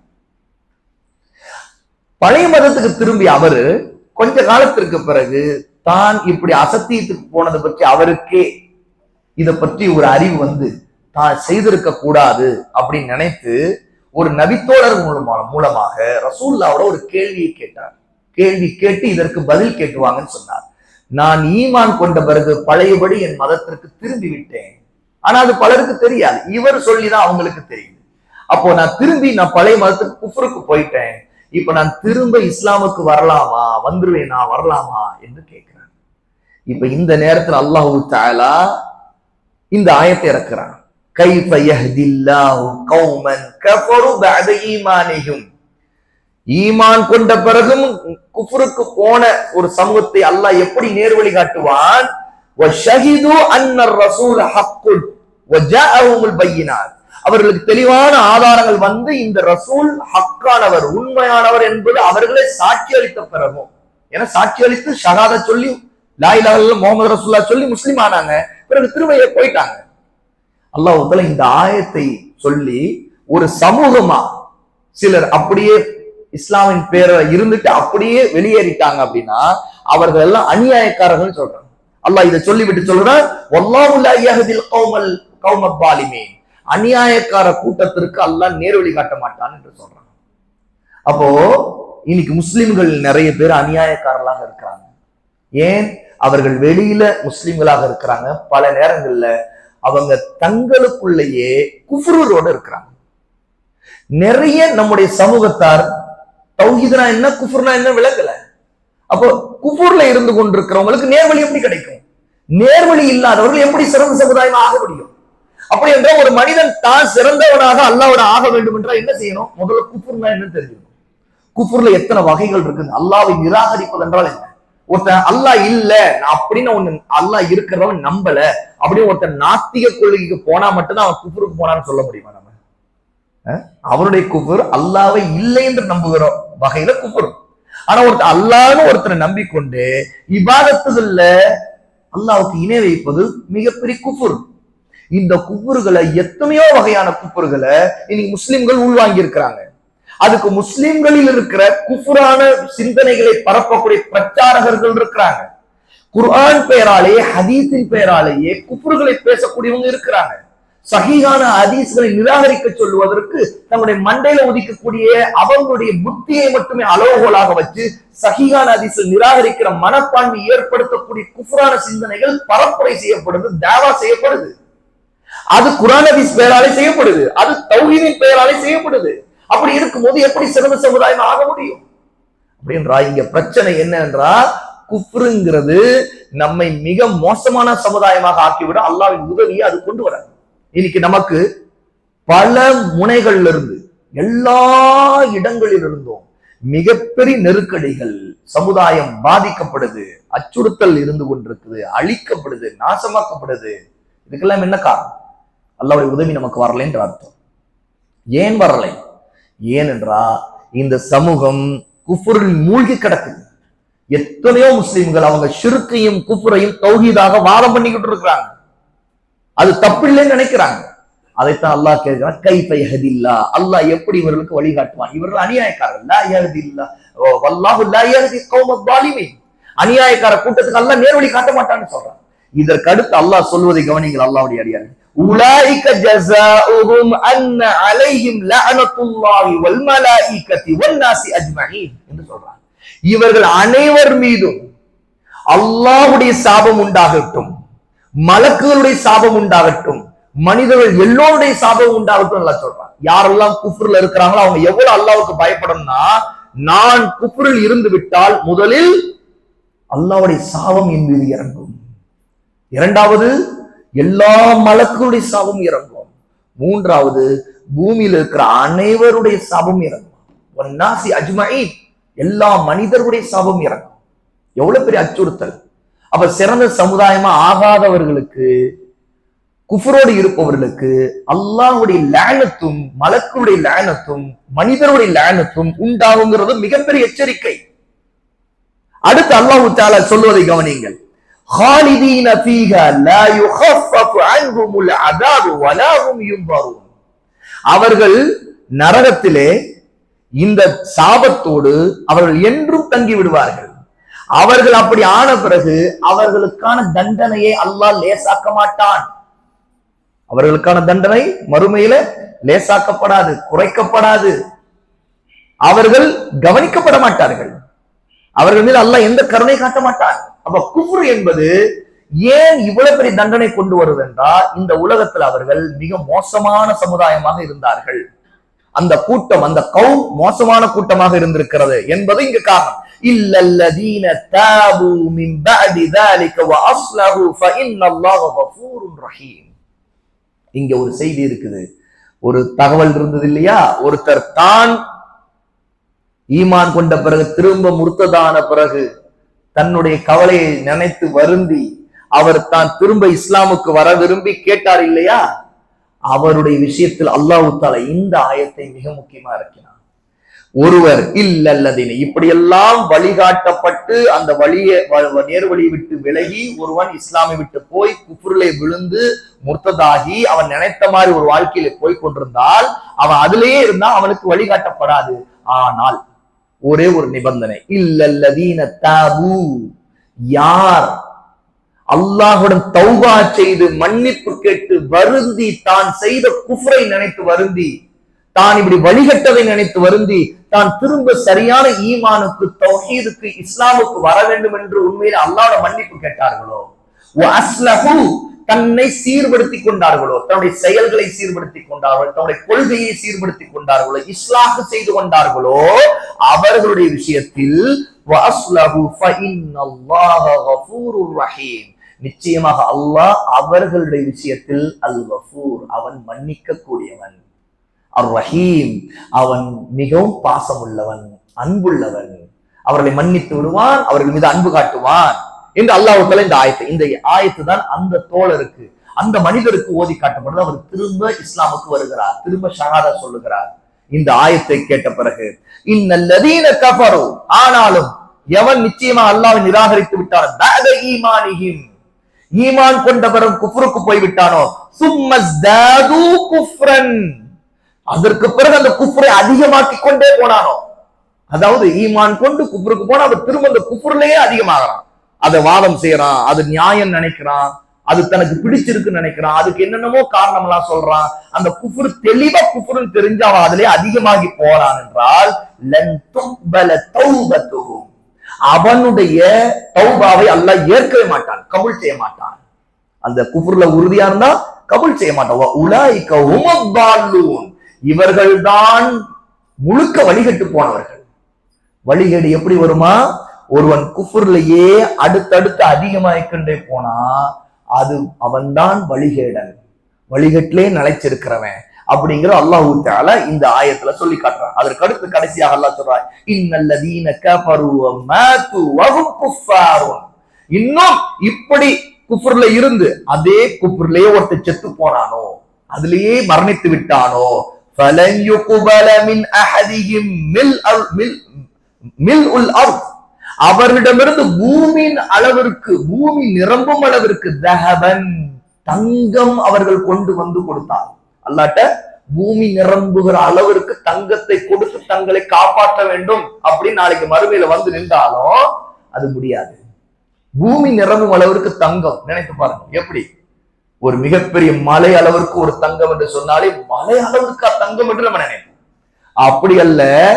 பழைய மதத்துக்கு திரும்பி அவரு கொஞ்ச காலத்திற்கு பிறகு தான் இப்படி அசத்தியத்துக்கு போனதை பற்றி அவருக்கே இத பற்றி ஒரு அறிவு வந்து தான் செய்திருக்க கூடாது அப்படின்னு நினைத்து ஒரு நபித்தோழர் மூலமா மூலமாக ரசூல்லாவோட ஒரு கேள்வியை கேட்டார் கேள்வி கேட்டு இதற்கு பதில் கேட்டுவாங்கன்னு சொன்னார் நான் ஈமான் கொண்ட பிறகு பழையபடி என் மதத்திற்கு திரும்பி விட்டேன் ஆனா அது பலருக்கு தெரியாது இவர் சொல்லிதான் அவங்களுக்கு தெரியுது அப்போ நான் திரும்பி நான் பழைய மதத்துக்கு குஃப்ருக்கு போயிட்டேன் இப்ப நான் திரும்ப இஸ்லாமுக்கு வரலாமா வந்துருவேனா வரலாமா என்று கேட்கிறேன் இப்ப இந்த நேரத்துல அல்லாஹு தாலா இந்த ஆயத்தை இறக்குறான் கைஃப யஹ்தில்லாஹு கௌமன் கஃபரு பஅத ஈமானிஹும் ஈமான் கொண்ட பிறகும் குஃப்ருக்கு போன ஒரு சமூகத்தை அல்லாஹ் எப்படி நேர்வழி காட்டுவான் வஷஹிது அன்னர் ரசூல் ஹக்குல் வஜாஅஹுமுல் பையினாத் அவர்களுக்கு தெளிவான ஆதாரங்கள் வந்து இந்த ரசூல் ஹக்கானவர் உண்மையானவர் என்பது அவர்களே சாட்சி அளித்த பிறகும் ஏன்னா சாட்சி அளித்து ஷகாத சொல்லி லாயிலா முகமது ரசூல்லா சொல்லி முஸ்லீம் ஆனாங்க பிறகு திருவைய போயிட்டாங்க அல்லாஹ் இந்த ஆயத்தை சொல்லி ஒரு சமூகமா சிலர் அப்படியே இஸ்லாமின் பேரை இருந்துட்டு அப்படியே வெளியேறிட்டாங்க அப்படின்னா அவர்கள் எல்லாம் அநியாயக்காரர்கள் சொல்றாங்க அல்லாஹ் இதை சொல்லிவிட்டு சொல்றான் வல்லாஹு லா யஹ்தில் கௌமல் கௌமத் பாலிமீன் அநியாயக்கார கூட்டத்திற்கு அல்லாஹ் நேர்வழி காட்ட மாட்டான் என்று சொல்றான் அப்போ இன்னைக்கு முஸ்லிம்கள் நிறைய பேர் அநியாயக்காரர்களாக இருக்கிறாங்க ஏன் அவர்கள் வெளியில முஸ்லிம்களாக இருக்கிறாங்க பல நேரங்கள்ல அவங்க தங்களுக்குள்ளேயே குஃப்ரூரோட இருக்கிறாங்க நிறைய நம்முடைய சமூகத்தார் தௌஹீதுனா என்ன குஃபுர்னா என்ன விளக்கல அப்போ குஃபூர்ல இருந்து கொண்டிருக்கிறவங்களுக்கு நேர்வழி எப்படி கிடைக்கும் நேர்வழி இல்லாதவர்கள் எப்படி சிறந்த சமுதாயம் ஆக முடியும் அப்படி என்றால் ஒரு மனிதன் தான் சிறந்தவனாக அல்லாவோட ஆக வேண்டும் என்றால் என்ன செய்யணும் முதல்ல குஃபுர்னா என்னன்னு தெரிஞ்சுக்கணும் குஃபுர்ல எத்தனை வகைகள் இருக்குது அல்லாவை நிராகரிப்பது என்றால் என்ன ஒருத்தன் அல்லாஹ் இல்ல நான் அப்படின்னு ஒண்ணு அல்லாஹ் இருக்கிறவன் நம்பல அப்படின்னு ஒருத்தன் நாத்திக கொள்கைக்கு போனா மட்டும்தான் அவன் குஃபுருக்கு போனான்னு சொல்ல முடியுமா நம்ம அஹ்? அவருடைய குஃபுர் அல்லாவை இல்லை என்று நம்புகிற வகையில குஃபுர் ஆனா ஒருத்தர் அல்லான்னு ஒருத்தரை நம்பிக்கொண்டு இபாதத்துகள்ல அல்லாவுக்கு இணை வைப்பது மிகப்பெரிய குஃபுர் இந்த குஃபுர்களை எத்தனையோ வகையான குஃபுர்களை இன்னைக்கு முஸ்லிம்கள் உள்வாங்கி இருக்கிறாங்க அதுக்கு முஸ்லிம்களில் இருக்கிற குஃபுரான சிந்தனைகளை பரப்பக்கூடிய பிரச்சாரகர்கள் இருக்கிறாங்க குர்ஆன் பெயராலேயே ஹதீஸின் பெயராலேயே குஃபுர்களை பேசக்கூடியவங்க இருக்கிறாங்க சஹீகான ஹதீஸ்களை நிராகரிக்க சொல்லுவதற்கு தங்களுடைய மண்டையில உதிக்கக்கூடிய அவங்களுடைய புத்தியை மட்டுமே அளவுகோலாக வச்சு சஹீகான ஹதீஸை நிராகரிக்கிற மனப்பான்மை ஏற்படுத்தக்கூடிய குஃபுரான சிந்தனைகள் பரப்புரை செய்யப்படுது தாவா செய்யப்படுது அது குரான் ஹதீஸ் பெயராலே செய்யப்படுது அது தௌஹீதின் பெயராலே செய்யப்படுது அப்படி இருக்கும்போது எப்படி சிறந்த சமுதாயம் ஆக முடியும் அப்படின்றா இங்க பிரச்சனை என்ன என்றால் குஃப்ருங்கிறது நம்மை மிக மோசமான சமுதாயமாக ஆக்கிவிட அல்லாவின் உதவியை அது கொண்டு வராது இன்னைக்கு நமக்கு பல முனைகள்ல இருந்து எல்லா இடங்களில் இருந்தும் மிகப்பெரிய நெருக்கடிகள் சமுதாயம் பாதிக்கப்படுது அச்சுறுத்தல் இருந்து கொண்டிருக்குது அழிக்கப்படுது நாசமாக்கப்படுது இதுக்கெல்லாம் என்ன காரணம் அல்லாவுடைய உதவி நமக்கு வரலைன்ற அர்த்தம் ஏன் வரலை ஏனென்றா இந்த சமூகம் குஃபுரில் மூழ்கி கிடக்குது எத்தனையோ முஸ்லிம்கள் அவங்க ஷிருக்கையும் குஃபுரையும் தௌஹீதாக வாதம் பண்ணிக்கிட்டு இருக்கிறாங்க அது தப்பில்லைன்னு நினைக்கிறாங்க அதைத்தான் அல்லாஹ் கேட்கிறான் கைஃப யஹதில்லா அல்லாஹ் எப்படி இவர்களுக்கு வழிகாட்டுவான் இவர்கள் அநியாயக்காரர்கள் லா யஹதில்லா ஓ வல்லாஹு லா யஹதி கௌமத் ஸாலிமீன் அநியாயக்கார கூட்டத்துக்கு அல்லாஹ் நேர்வழி காட்ட மாட்டான்னு சொல்றான் இதற்கு அடுத்து அல்லாஹ் சொல்வதை கவனிங்கள் அல்லாஹ்வுடைய அடியார்கள் உலாயிக ஜஸாஉஹும் அன்ன அலைஹிம் லஅனத்துல்லாஹி வல் மலாயிகத்தி வன் நாசி அஜ்மஈன் என்று சொல்றான் இவர்கள் அனைவர் மீதும் அல்லாஹ்வுடைய சாபம் உண்டாகட்டும் மலக்குகளுடைய சாபம் உண்டாகட்டும் மனிதர்கள் எல்லோருடைய சாபம் உண்டாகட்டும் நல்லா சொல்றான் யாரெல்லாம் குஃப்ரில் இருக்கிறாங்களோ அவங்க எவ்வளவு அல்லாவுக்கு பயப்படணும்னா நான் குஃப்ரில் இருந்து விட்டால் முதலில் அல்லாவுடைய சாபம் என் மீது இறங்கும் இரண்டாவது எல்லா மலக்குடைய சாபம் இறங்கும் மூன்றாவது பூமியில் இருக்கிற அனைவருடைய சாபம் இறங்கும் ஒன்னாசி அஜ்மஈன் எல்லா மனிதர்களுடைய சாபம் இறங்கும் எவ்வளவு பெரிய அச்சுறுத்தல் அப்ப சிறந்த சமுதாயமா ஆகாதவர்களுக்கு குஃபரோடு இருப்பவர்களுக்கு அல்லாஹ்வுடைய லேனத்தும் மலக்குடைய லேனத்தும் மனிதருடைய லேனத்தும் உண்டாகுங்கிறது மிகப்பெரிய எச்சரிக்கை அடுத்து அல்லாஹு தாலா சொல்வதை கவனியுங்கள் خالدين فيها لا يخفف عنهم العذاب ولا هم ينظرون அவர்கள் நரகத்திலே இந்த சாபத்தோடு அவர்கள் என்றும் தங்கி விடுவார்கள் அவர்கள் அப்படி ஆன பிறகு அவர்களுக்கான தண்டனையை அல்லாஹ் லேசாக்க மாட்டான் அவர்களுக்கான தண்டனை மறுமையில லேசாக்கப்படாது குறைக்கப்படாது அவர்கள் கவனிக்கப்பட மாட்டார்கள் அவர்கள் மீது அல்லாஹ் எந்த கருணை காட்ட மாட்டார் அப்ப குஃப்ரு என்பது ஏன் இவ்வளவு பெரிய தண்டனை கொண்டு வருது என்றால் இந்த உலகத்தில் அவர்கள் மிக மோசமான சமுதாயமாக இருந்தார்கள் அந்த கூட்டம் அந்த கௌம் மோசமான கூட்டமாக இருந்திருக்கிறது என்பது இங்கு காரணம் இல்லல்லதீன தாபு மின் பஅதி ذلك واصلحوا فان الله غفور رحيم இங்க ஒரு செய்தி இருக்குது ஒரு தகவல் இருந்தது இல்லையா ஒருத்தர் தான் ஈமான் கொண்ட பிறகு திரும்ப முர்த்ததான பிறகு தன்னுடைய கவலையை நினைத்து வருந்தி அவர் தான் திரும்ப இஸ்லாமுக்கு வர விரும்பி கேட்டார் இல்லையா அவருடைய விஷயத்தில் அல்லாஹ் தாலா இந்த ஆயத்தை மிக முக்கியமா இருக்கிறார் ஒருவர் இல்லல்லதின இப்படியெல்லாம் வழிகாட்டப்பட்டு அந்த வழியை வ- நேர்வழியை விட்டு விலகி ஒருவன் இஸ்லாமை விட்டு போய் குஃப்ரிலே விழுந்து முர்த்ததாகி அவன் நினைத்த மாதிரி ஒரு வாழ்க்கையில போய் கொண்டிருந்தால் அவன் அதிலேயே இருந்தா அவனுக்கு வழிகாட்டப்படாது ஆனால் ஒரே ஒரு நிபந்தனை இல்லல்லதீன தாபு யார் அல்லாஹுடன் தௌபா செய்து மன்னிப்பு கேட்டு வருந்தி தான் செய்த குஃப்ரை நினைத்து வருந்தி தான் இப்படி வழிகட்டதை நினைத்து வருந்தி தான் திரும்ப சரியான ஈமானுக்கு தௌஹீதுக்கு இஸ்லாமுக்கு வர வேண்டும் என்று உண்மையில் அல்லாஹ்வோட மன்னிப்பு கேட்டார்களோ அஸ்லஹு தன்னை சீர்படுத்தி கொண்டார்களோ தன்னுடைய செயல்களை சீர்படுத்தி கொண்டார்களோ தன்னுடைய கொள்கையை சீர்படுத்தி கொண்டார்களோ இஸ்லாஹ் செய்து கொண்டார்களோ அவர்களுடைய விஷயத்தில் வஅஸ்லஹு ஃபஇன்னல்லாஹ கஃபூருர் ரஹீம் நிச்சயமாக அல்லாஹ் அவர்களுடைய விஷயத்தில் அல் கஃபூர் அவன் மன்னிக்க கூடியவன் அர் ரஹீம் அவன் மிகவும் பாசமுள்ளவன் அன்புள்ளவன் அவர்களை மன்னித்து விடுவான் அவர்கள் மீது அன்பு காட்டுவான் என்று அல்லாஹ் இந்த ஆயத்து இந்த ஆயத்து தான் அந்த தோழருக்கு அந்த மனிதருக்கு ஓதி காட்டப்படுது அவர் திரும்ப இஸ்லாமுக்கு வருகிறார் திரும்ப ஷஹாதா சொல்லுகிறார் இந்த ஆயத்தை கேட்ட பிறகு இன்னல்லதீன கஃபரு ஆனாலும் எவன் நிச்சயமா அல்லாஹ்வை நிராகரித்து விட்டான் பஅத ஈமானிஹிம் ஈமான் கொண்டவரும் குஃப்ருக்கு போய் விட்டானோ சும்மஸ்தாது குஃப்ரன் அதற்கு பிறகு அந்த குஃப்ரை அதிகமாக்கி கொண்டே போனானோ அதாவது ஈமான் கொண்டு குஃப்ருக்கு போனா அவர் திரும்ப அந்த குஃப்ரிலேயே அதிகமாகறான் அதை வாதம் செய்யறான் அது நியாயம் நினைக்கிறான் அது தனக்கு பிடிச்சிருக்குன்னு நினைக்கிறான் அதுக்கு என்னென்னமோ காரணம் எல்லாம் சொல்றான் அந்த குஃப்ரு தெளிவா குஃப்ருன்னு தெரிஞ்சு அவன் அதிலே அதிகமாகி போறான் என்றால் லன் துக்பல தௌபத்துஹு அவனுடைய தௌபாவை அல்லாஹ் ஏற்கவே மாட்டான் கபுல் செய்ய மாட்டான் அந்த குஃப்ருல உறுதியா இருந்தா கபுல் செய்ய மாட்டான் உலாய்க உமத்தாலூன் இவர்கள்தான் முழுக்க வழிகட்டு போனவர்கள் வழிகேடு எப்படி வருமா ஒருவன் குஃபுர்லயே அடுத்தடுத்து அதிகமாயிக்கொண்டே போனா அது அவன்தான் வழிகேடன் வழிகட்டிலே நிலைச்சிருக்கிறவன் அப்படிங்கிற அல்லாஹ் தால இந்த ஆயத்துல சொல்லி காட்டுறான் அதற்கு அடுத்து கடைசியாக அல்லாஹ் சொல்றான் இன்னல்லதீன கஃபரு வ மாத்து வஹும் குஃபாருன் இன்னும் இப்படி குஃப்ர்ல இருந்து அதே குஃப்ர்லயே ஒருத்தர் செத்து போனானோ அதுலயே மரணித்து விட்டானோ فلن يقبل من احدهم ملء ملء ملء الارض அவர்களிடமிருந்து பூமியின் அளவிற்கு பூமி நிரம்பும் அளவிற்கு தஹபன் தங்கம் அவர்கள் கொண்டு வந்து கொடுத்தார் அல்லாட்ட பூமி நிரம்புகிற அளவிற்கு தங்கத்தை கொடுத்து தங்களை காப்பாற்ற வேண்டும் அப்படின்னு நாளைக்கு மறுமையில வந்து நின்றாலும் அது முடியாது பூமி நிரம்பும் அளவிற்கு தங்கம் நினைத்து பாருங்க எப்படி ஒரு மிகப்பெரிய மலை அளவிற்கு ஒரு தங்கம் என்று சொன்னாலே மலை அளவிற்கு தங்கம் என்று நம்ம நினைப்போம் அப்படி அல்ல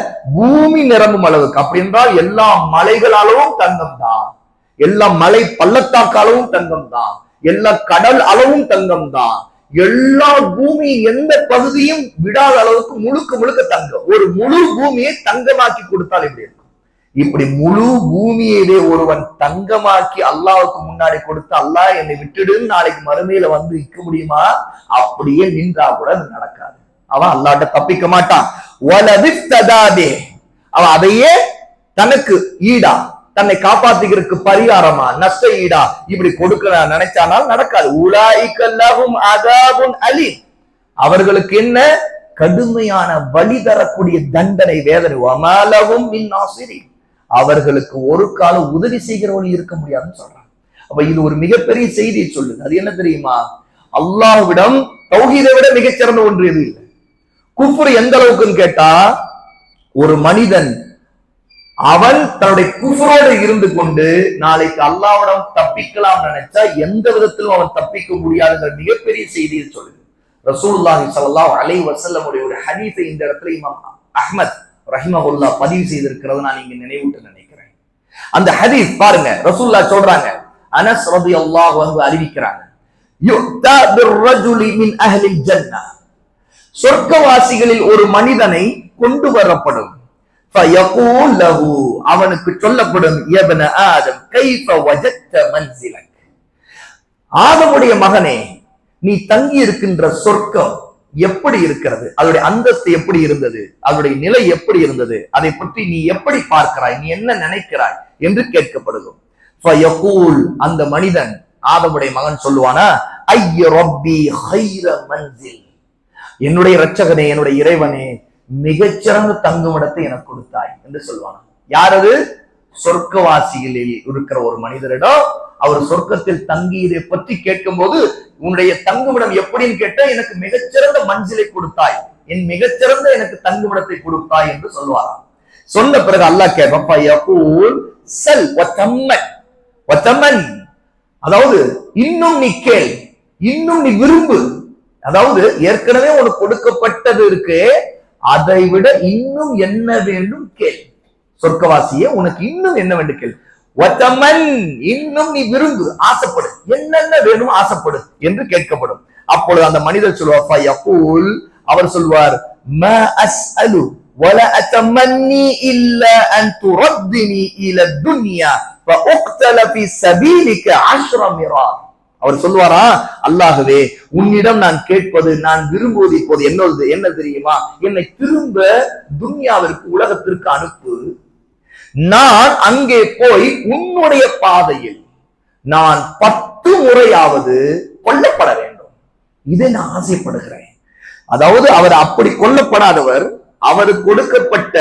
பூமி நிரம்பும் அளவுக்கு அப்படி என்றால் எல்லா மலைகள் அளவும் தங்கம் தான் எல்லா மலை பள்ளத்தாக்கு அளவும் தங்கம் தான் எல்லா கடல் அளவும் தங்கம் தான் எல்லா பூமி எந்த பகுதியும் விடாத அளவுக்கு முழுக்க முழுக்க தங்கம் ஒரு முழு பூமியை தங்கமாக்கி கொடுத்தால் எப்படி இருக்கும் இப்படி முழு பூமியவே ஒருவன் தங்கமாக்கி அல்லாவுக்கு முன்னாடி கொடுத்து அல்லாஹ் என்னை விட்டுடுன்னு நாளைக்கு மறுமையில வந்து நிற்க முடியுமா அப்படியே நின்றா கூட அது நடக்காது அவன் அல்லாட்ட தப்பிக்க மாட்டான் வலதிஃப்ததாதே. அவன் அதையே தனக்கு ஈடா தன்னை காப்பாத்திக்கிறதுக்கு பரிகாரமா நஷ்ட ஈடா இப்படி கொடுக்க நினைச்சானால் நடக்காது உலாய்கல்லகும் அதாபுன் அலி அவர்களுக்கு என்ன கடுமையான வழி தரக்கூடிய தண்டனை வேதனை வமாலவும் மின் ஆசிரி அவர்களுக்கு ஒரு காலம் உதவி செய்கிறவர்கள் இருக்க முடியாதுன்னு சொல்றாங்க அப்ப இது ஒரு மிகப்பெரிய செய்தியை சொல்லுது அது என்ன தெரியுமா அல்லாஹ்விடம் தௌஹீதை விட மிகச்சிறந்த ஒன்று எது இல்லை குஃப்ரு எந்த அளவுக்குன்னு கேட்டா ஒரு மனிதன் அவன் தன்னுடைய குஃப்ரோடு இருந்து கொண்டு நாளைக்கு அல்லாஹ்விடம் தப்பிக்கலாம் நினைச்சா எந்த விதத்திலும் அவன் தப்பிக்க முடியாதுங்கிற மிகப்பெரிய செய்தியை சொல்லுது ரசூலுல்லாஹி ஸல்லல்லாஹு அலைஹி வஸல்லமுடைய ஒரு ஹதீஸை இந்த இடத்துல இமாம் அஹ்மத் ரஹிமஹுல்லா பதிவு செய்திருக்கிறது நான் இங்க நினைவூட்ட நினைக்கிறேன் அந்த ஹதீஸ் பாருங்க ரசூல்லா சொல்றாங்க அனஸ் ரலியல்லாஹு அன்ஹு அறிவிக்கிறாங்க யுக்தா பிர்ரஜுலி மின் அஹ்லில் ஜன்னah சொர்க்கவாசிகளில் ஒரு மனிதனை கொண்டு வரப்படும் فيقول له அவனுக்கு சொல்லப்படும் யப்ன ஆதம் கைஃப வஜத்த மன்சிலக் ஆதமுடைய மகனே நீ தங்கி இருக்கின்ற சொர்க்கம் எப்படி இருக்கிறது அதோடைய அந்தஸ்து எப்படி இருந்தது அதோடைய நிலை எப்படி இருந்தது அதை பற்றி நீ எப்படி பார்க்கிறாய் நீ என்ன நினைக்கிறாய் என்று கேட்கப்படுகும் ஃபயகூல் அந்த மனிதன் ஆதமுடைய மகன் சொல்லுவானா ஐய ரப்பி ஹைர மன்சில் என்னுடைய இரட்சகனே என்னுடைய இறைவனே மிகச்சிறந்த தங்குமிடத்தை எனக்கு கொடுத்தாய் என்று சொல்வானா யார் அது சொர்க்கவாசிகளில் இருக்கிற ஒரு மனிதரிடம் அவர் சொர்க்கத்தில் தங்கியதை பற்றி கேட்கும்போது உன்னுடைய தங்குமிடம் எப்படின்னு கேட்டா எனக்கு மிகச்சிறந்த மஞ்சளை கொடுத்தாய் என் மிகச்சிறந்த எனக்கு தங்குமிடத்தை கொடுத்தாய் என்று சொல்வாராம் சொன்ன பிறகு அல்லாஹ் கேட்பா யகூல் சல் வத்தம்மன் வத்தம்மன் அதாவது இன்னும் நீ கேள் இன்னும் நீ விரும்பு அதாவது ஏற்கனவே உனக்கு கொடுக்கப்பட்டது இருக்கு அதை விட இன்னும் என்ன வேண்டும் கேள் சொர்க்கவாசியே உனக்கு இன்னும் என்ன வேண்டும் கேள் ஒத்தமன் இன்னும் நீ விரும்பு ஆசைப்படு என்னென்ன வேணும் ஆசைப்படு என்று கேட்கப்படும் அப்பொழுது அந்த மனிதர் சொல்வார் யகூல் அவர் சொல்வார் ம அஸ்அலு ولا أتمني إلا أن تردني إلى الدنيا فأقتل في سبيلك عشر مرار அவர் சொல்லுவாரா அல்லாகவே உன்னிடம் நான் கேட்பது நான் விரும்புவது இப்போது என்னது என்ன தெரியுமா என்னை திரும்ப துன்யாவிற்கு உலகத்திற்கு அனுப்பு நான் அங்கே போய் உன்னுடைய பாதையில் நான் பத்து முறையாவது கொல்லப்பட வேண்டும் இதை நான் ஆசைப்படுகிறேன் அதாவது அவர் அப்படி கொல்லப்படாதவர் அவருக்கு கொடுக்கப்பட்ட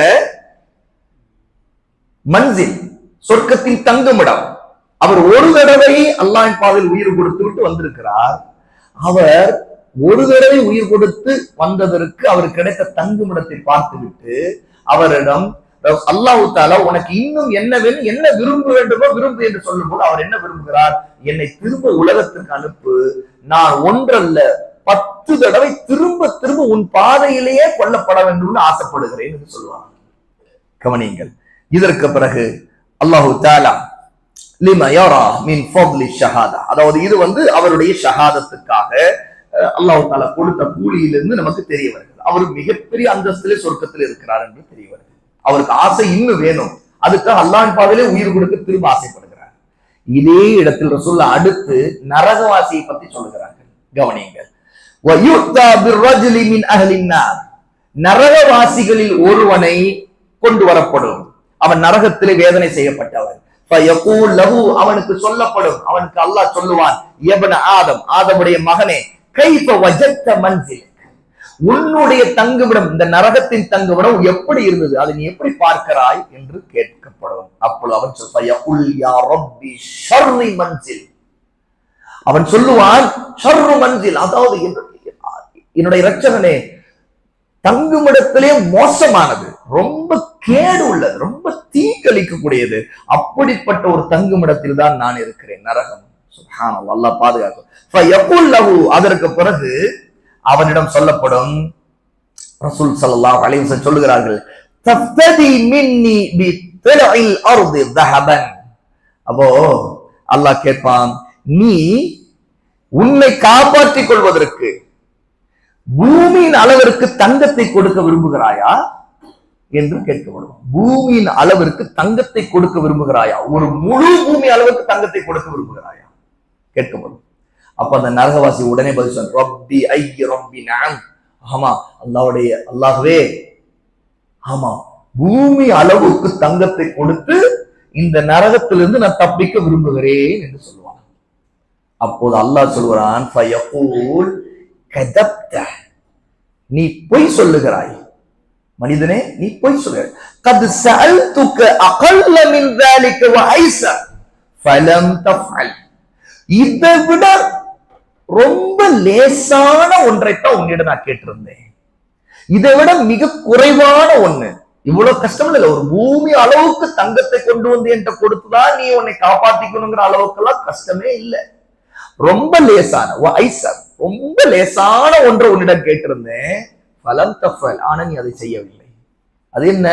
மன்சில் சொர்க்கத்தின் தங்குமிடம் அவர் ஒரு தடவை அல்லாஹின் பாதையில் உயிர் கொடுத்து விட்டு வந்திருக்கிறார் அவர் ஒரு தடவை உயிர் கொடுத்து வந்ததற்கு அவர் கிடைத்த தங்குமிடத்தை பார்த்துவிட்டு அவரிடம் அல்லாஹு தாலா உனக்கு இன்னும் என்ன வேணும் என்ன விரும்ப வேண்டுமோ விரும்பு என்று சொல்லும்போது அவர் என்ன விரும்புகிறார் என்னை திரும்ப உலகத்திற்கு அனுப்பு நான் ஒன்றல்ல பத்து தடவை திரும்ப திரும்ப உன் பாதையிலேயே கொல்லப்பட வேண்டும்னு ஆசைப்படுகிறேன் என்று சொல்லுவாங்க கவனியுங்கள் இதற்கு பிறகு அல்லாஹு தாலா லிம யரா மின் ஃபضலி ஷஹாதா அதாவது இது வந்து அவருடைய ஷஹாதத்துக்காக அஹ், அல்லாஹ் தாலா கொடுத்த கூலியிலிருந்து நமக்கு தெரிய வருகிறது அவர் மிகப்பெரிய அந்தஸ்திலே சொர்க்கத்தில் இருக்கிறார் என்று தெரிய வருகிறது அவருக்கு ஆசை இன்னும் வேணும் அதுக்காக அல்லாஹ்வின் பாதையிலே உயிர் கொடுக்க திரும்ப ஆசைப்படுகிறார் இதே இடத்தில் ரசூல்லா அடுத்து நரகவாசியை பத்தி சொல்லுகிறார்கள் கவனியுங்கள் وَيُؤْتَى بِالرَّجُلِ مِنْ أَهْلِ النَّارِ நரகவாசிகளில் ஒருவனை கொண்டு வரப்படும் அவன் நரகத்திலே வேதனை செய்யப்பட்டவன் فَيَقُولُ لَهُ அவனுக்கு சொல்லப்படும் அவனுக்கு அல்லாஹ் சொல்லுவான் யப்ன ஆதம் ஆதமுடைய மகனே கைஃப வஜத்த மன்சில் உன்னுடைய தங்குமிடம் இந்த நரகத்தின் தங்குமிடம் எப்படி இருந்தது அதை நீ எப்படி பார்க்கிறாய் என்று கேட்கப்படும் அப்பொழுது அவன் சொல்வான் "யகுல் யா ரப்பி ஷர்ரி மன்சில் அவன் சொல்லுவான் ஷர்ரு மன்சில் அதாவது என்னுடைய என்னுடைய இரட்சகனே தங்குமிடத்திலே மோசமானது ரொம்ப கேடு உள்ளது ரொம்ப தீக்களிக்கக்கூடியது அப்படிப்பட்ட ஒரு தங்குமிடத்தில் தான் நான் இருக்கிறேன் நரகம் சுப்ஹானல்லாஹ் அல்லாஹ் பாதுகாக்கும் ஃபயகுல் லஹு அதற்கு பிறகு அவனிடம் சொல்லப்படும் ரசூல் ஸல்லல்லாஹு அலைஹி வஸல்லம் சொல்லுகிறார்கள் தஃப்ததி மின்னி பி திலஇல் அர்தி தஹபன் அப்போ அல்லாஹ் கேட்பான் நீ உன்னை காப்பாற்றிக் கொள்வதற்கு பூமியின் அளவிற்கு தங்கத்தை கொடுக்க விரும்புகிறாயா என்று கேட்கப்படும் பூமியின் அளவிற்கு தங்கத்தை கொடுக்க விரும்புகிறாயா ஒரு முழு பூமி அளவுக்கு தங்கத்தை கொடுக்க விரும்புகிறாயா கேட்கப்படும் அப்ப அந்த நரகவாசி உடனே பதில் சொன்ன ரப்பி ஐய ரப்பி நான் ஆமா அல்லாவுடைய அல்லாஹ்வே ஆமா பூமி அளவுக்கு தங்கத்தை கொடுத்து இந்த நரகத்திலிருந்து நான் தப்பிக்க விரும்புகிறேன் என்று சொல்லுவான் அப்போது அல்லாஹ் சொல்கிறான் ஃபயகூல் கதப்த நீ பொய் சொல்லுகிறாய் மனிதனே நீ பொய் சொல்லுகிறாய் கத் சஅல்துக அகல்ல மின் ذلك وأيسر فلم تفعل இதை விட ரொம்ப லேசான ஒன்றைத்தான் உன்னிடம் நான் கேட்டிருந்தேன் இதை விட மிக குறைவான ஒண்ணு இவ்வளவு கஷ்டம் இல்ல ஒரு பூமி அளவுக்கு தங்கத்தை கொண்டு வந்து என்கிட்ட கொடுத்துதான் நீ உன்னை காப்பாத்திக்கணுங்கிற அளவுக்கெல்லாம் கஷ்டமே இல்லை ரொம்ப லேசான வ ஐசர் ரொம்ப லேசான ஒன்றை உன்னிடம் கேட்டிருந்தேன் பலம் தஃபல் ஆனா நீ அதை செய்யவில்லை அது என்ன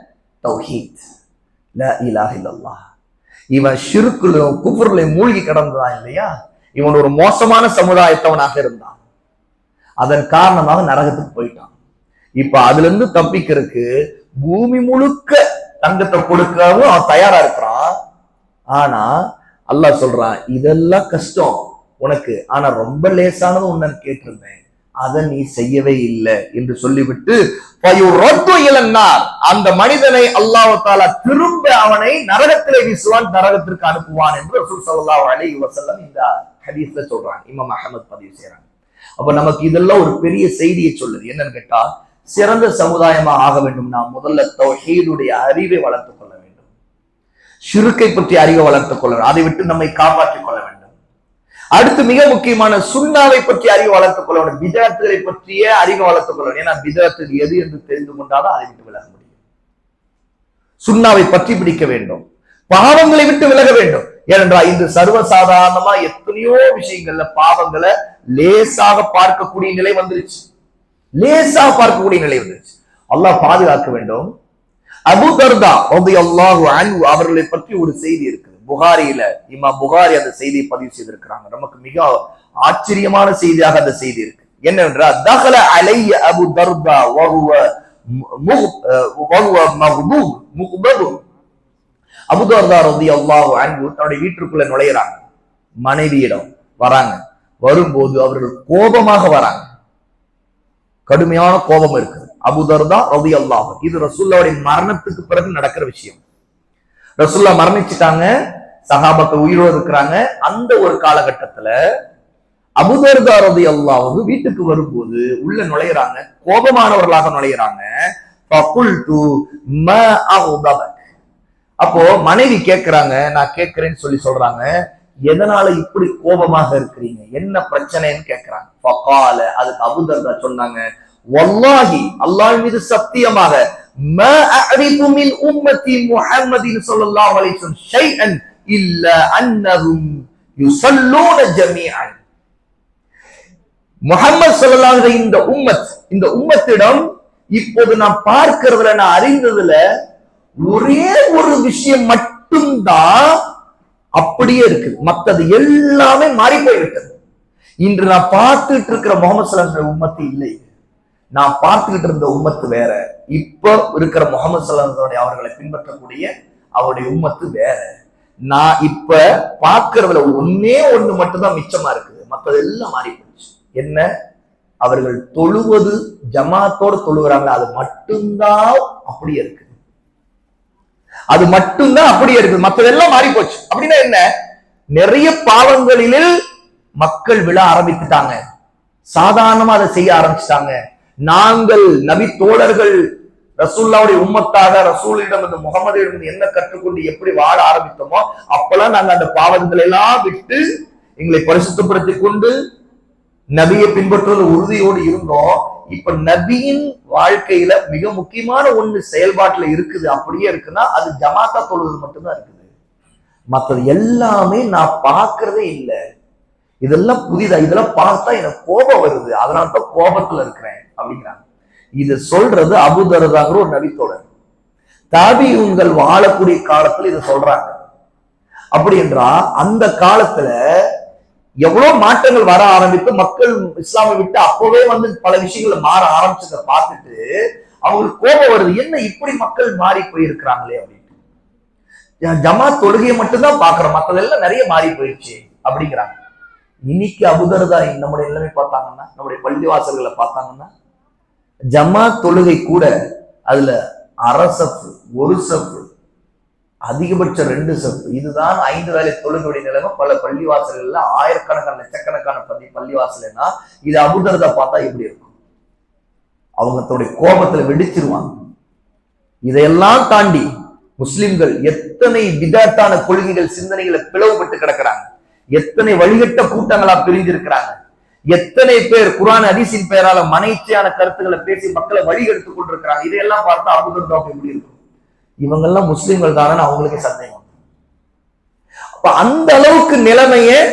தௌஹீத் லா இலாஹ இல்லல்லாஹ் இவன் ஷிருக்குலையும் குஃபுர்லையும் மூழ்கி கிடந்ததான் இல்லையா இவன் ஒரு மோசமான சமுதாயத்தவனாக இருந்தான் அதன் காரணமாக நரகத்துக்கு போயிட்டான் இப்ப அதுல இருந்து தப்பிக்கிறதுக்கு பூமி முழுக்க தங்கத்தை கொடுக்கவும் அவன் தயாரா இருக்கிறான் ஆனா அல்லாஹ் சொல்றான் இதெல்லாம் கஷ்டம் உனக்கு ஆனா ரொம்ப லேசானது ஒன்னு கேட்டிருந்தேன் அதை நீ செய்யவே இல்லை என்று சொல்லிவிட்டு "ஃபயுரத்து இலன்னார்." அந்த மனிதனை அல்லாஹ் தாலா திரும்ப அவனை நரகத்திலே வீசுவான் நரகத்திற்கு அனுப்புவான் என்று ரசூல் ஸல்லல்லாஹு அலைஹி வஸல்லம் இந்த ஹதீஸ்ல சொல்றாங்க இமாம் அஹமத் பதிவு செய்றாங்க அப்ப நமக்கு இதெல்லாம் ஒரு பெரிய செய்தியை சொல்லுது என்னன்னு கேட்டா சிறந்த சமுதாயமா ஆக வேண்டும்னா முதல்ல தௌஹீதுடைய அறிவை வளர்த்துக் கொள்ள வேண்டும் ஷிருக்கை பற்றி அறிவை வளர்த்துக் கொள்ள வேண்டும் அதை விட்டு நம்மை காப்பாற்றிக் கொள்ள வேண்டும் அடுத்து மிக முக்கியமான சுண்ணாவை பற்றி அறிவு வளர்த்துக் கொள்ள வேண்டும் பிதத்துகளை பற்றிய அறிவை வளர்த்துக் கொள்ள வேண்டும் ஏன்னா பிதத்துக்கு எது என்று தெரிந்து கொண்டாதான் அதை விட்டு விலக முடியும் சுண்ணாவை பற்றி பிடிக்க வேண்டும் பாவங்களை விட்டு விலக வேண்டும் ஏனென்றால் இன்று சர்வசாதாரணமா எத்தனையோ விஷயங்கள்ல பாவங்களை லேசாக பார்க்கக்கூடிய நிலை வந்துருச்சு லேசாக பார்க்கக்கூடிய நிலை வந்துருச்சு அல்லாஹ் பாதுகாக்க வேண்டும் அபு தர்தா ரலியல்லாஹு அன்ஹு அவர்களை பற்றி ஒரு செய்தி இருக்குது புகாரியில இமா புகாரி அந்த செய்தியை பதிவு செய்திருக்கிறாங்க நமக்கு மிக ஆச்சரியமான செய்தியாக அந்த செய்தி இருக்கு என்னவென்றால் தகல அலைய அபு தர்தா வஹுவ முஹ் வஹுவ மஹ்பூப் முஹ்பபு அபு தர்தா ரலியல்லாஹு அன்ஹு தன்னுடைய வீட்டிற்குள்ள நுழையிறாங்க மனைவியிடம் வராங்க வரும்போது அவர்கள் கோபமாக வராங்க கடுமையான கோபம் இருக்குது அபுதர்தா ரவி அல்லாஹ் இது ரசூல்லாவுடைய மரணத்துக்கு பிறகு நடக்கிற விஷயம் ரசூல்லா மரணிச்சுட்டாங்க சகாபத்தை உயிரோடு இருக்கிறாங்க அந்த ஒரு காலகட்டத்துல அபுதர்தா ரவி அல்லாஹ் வீட்டுக்கு வரும்போது உள்ள நுழையிறாங்க கோபமானவர்களாக நுழையிறாங்க ஃபகுல்து ம அகுதபக். அப்போ மனைவி கேட்கிறாங்க நான் கேட்கிறேன்னு சொல்லி சொல்றாங்க எதனால இப்படி கோபமாக இருக்கிறீங்க என்ன பிரச்சனைன்னு கேட்கிறாங்க ஃபகால அதுக்கு அபுதர்தா சொன்னாங்க வல்லாஹி அல்லாஹ் மீது சத்தியமாக ما أعرف من أمتي محمد صلى الله عليه وسلم شيئا إلا أنهم يصلون جميعا முகமது சொல்லலாங்க இந்த உம்மத் இந்த உம்மத்திடம் இப்போது நான் பார்க்கிறதுல நான் அறிந்ததுல ஒரே ஒரு விஷயம் மட்டும்தான் அப்படியே இருக்குது மத்தது எல்லாமே மாறி போய்விட்டது இன்று நான் பார்த்துட்டு இருக்கிற முகமது சலாஹ் உம்மத்து இல்லை நான் பார்த்துக்கிட்டு இருந்த உம்மத்து வேற இப்ப இருக்கிற முகமது சல்லாஹ் அவர்களை பின்பற்றக்கூடிய அவருடைய உம்மத்து வேற நான் இப்ப பார்க்கறதுல ஒன்னே ஒண்ணு மட்டும்தான் மிச்சமா இருக்குது மத்தது எல்லாம் மாறி போச்சு என்ன அவர்கள் தொழுவது ஜமாத்தோடு தொழுகிறாங்களா அது மட்டும்தான் அப்படியே இருக்கு அது மட்டும்தான் அப்படியே இருக்குது மத்ததெல்லாம் மாறி போச்சு அப்படின்னா என்ன நிறைய பாவங்களில் மக்கள் விழ ஆரம்பித்துட்டாங்க சாதாரணமா அதை செய்ய ஆரம்பிச்சிட்டாங்க நாங்கள் நபி தோழர்கள் ரசூல்லாவுடைய உம்மத்தாக ரசூலிடம் இருந்து முகமதியிடம் இருந்து என்ன கற்றுக்கொண்டு எப்படி வாழ ஆரம்பித்தோமோ அப்பெல்லாம் நாங்க அந்த பாவங்களை எல்லாம் விட்டு எங்களை பரிசுத்தப்படுத்திக் கொண்டு நபியை பின்பற்றுவது உறுதியோடு இருந்தோம் இப்ப நபியின் வாழ்க்கையில மிக முக்கியமான ஒண்ணு செயல்பாட்டுல இருக்குது அப்படியே இருக்குன்னா அது ஜமாத்தா தொழுவது மட்டும்தான் இருக்குது மத்தது எல்லாமே நான் பார்க்கறதே இல்லை இதெல்லாம் புதிதா இதெல்லாம் பார்த்தா எனக்கு கோபம் வருது அதனால தான் கோபத்துல இருக்கிறேன் அப்படிங்கிறாங்க இது சொல்றது அபுதரதாங்கிற ஒரு நபித்தோழர் தாபியூன்கள் வாழக்கூடிய காலத்துல இதை சொல்றாங்க அப்படி என்றா அந்த காலத்துல எவ்வளவு மாற்றங்கள் வர ஆரம்பித்து மக்கள் இஸ்லாமை விட்டு அப்பவே வந்து பல விஷயங்கள் மாற ஆரம்பிச்சதை பார்த்துட்டு அவங்களுக்கு கோபம் வருது என்ன இப்படி மக்கள் மாறி போயிருக்கிறாங்களே அப்படின்ட்டு ஜமாத் தொழுகையை மட்டும்தான் பாக்குறோம் மத்ததெல்லாம் நிறைய மாறி போயிடுச்சு அப்படிங்கிறாங்க இன்னைக்கு அபுதர்தா நம்முடைய நிலைமை பார்த்தாங்கன்னா நம்முடைய பள்ளிவாசல்களை பார்த்தாங்கன்னா ஜமாத் தொழுகை கூட அதுல அரை சப்பு ஒரு சப்பு அதிகபட்சம் ரெண்டு சப்பு இதுதான் ஐந்து வேலை தொழுகையுடைய நிலைமை பல பள்ளிவாசல்கள்ல ஆயிரக்கணக்கான லட்சக்கணக்கான பள்ளி பள்ளிவாசல்னா இது அபுதர்தா பார்த்தா எப்படி இருக்கும் அவங்க தன்னுடைய கோபத்துல வெடிச்சிருவாங்க இதையெல்லாம் தாண்டி முஸ்லிம்கள் எத்தனை விதாட்டான கொள்கைகள் சிந்தனைகளை பிளவுபட்டு கிடக்கிறாங்க எத்தனை வழிகட்ட கூட்டங்களா பிரிஞ்சிருக்கிறாங்க எத்தனை பேர் குரான் அதிசின் பெயரால மனைச்சியான கருத்துக்களை பேசி மக்களை வழிகெடுத்துக் கொண்டிருக்கிறாங்க இதையெல்லாம் பார்த்தா அபுதர்தாவுக்கு எப்படி இருக்கும் இவங்கெல்லாம் முஸ்லிம்கள் தானே அவங்களுக்கே சந்தேகம் அப்ப அந்த அளவுக்கு நிலைமைய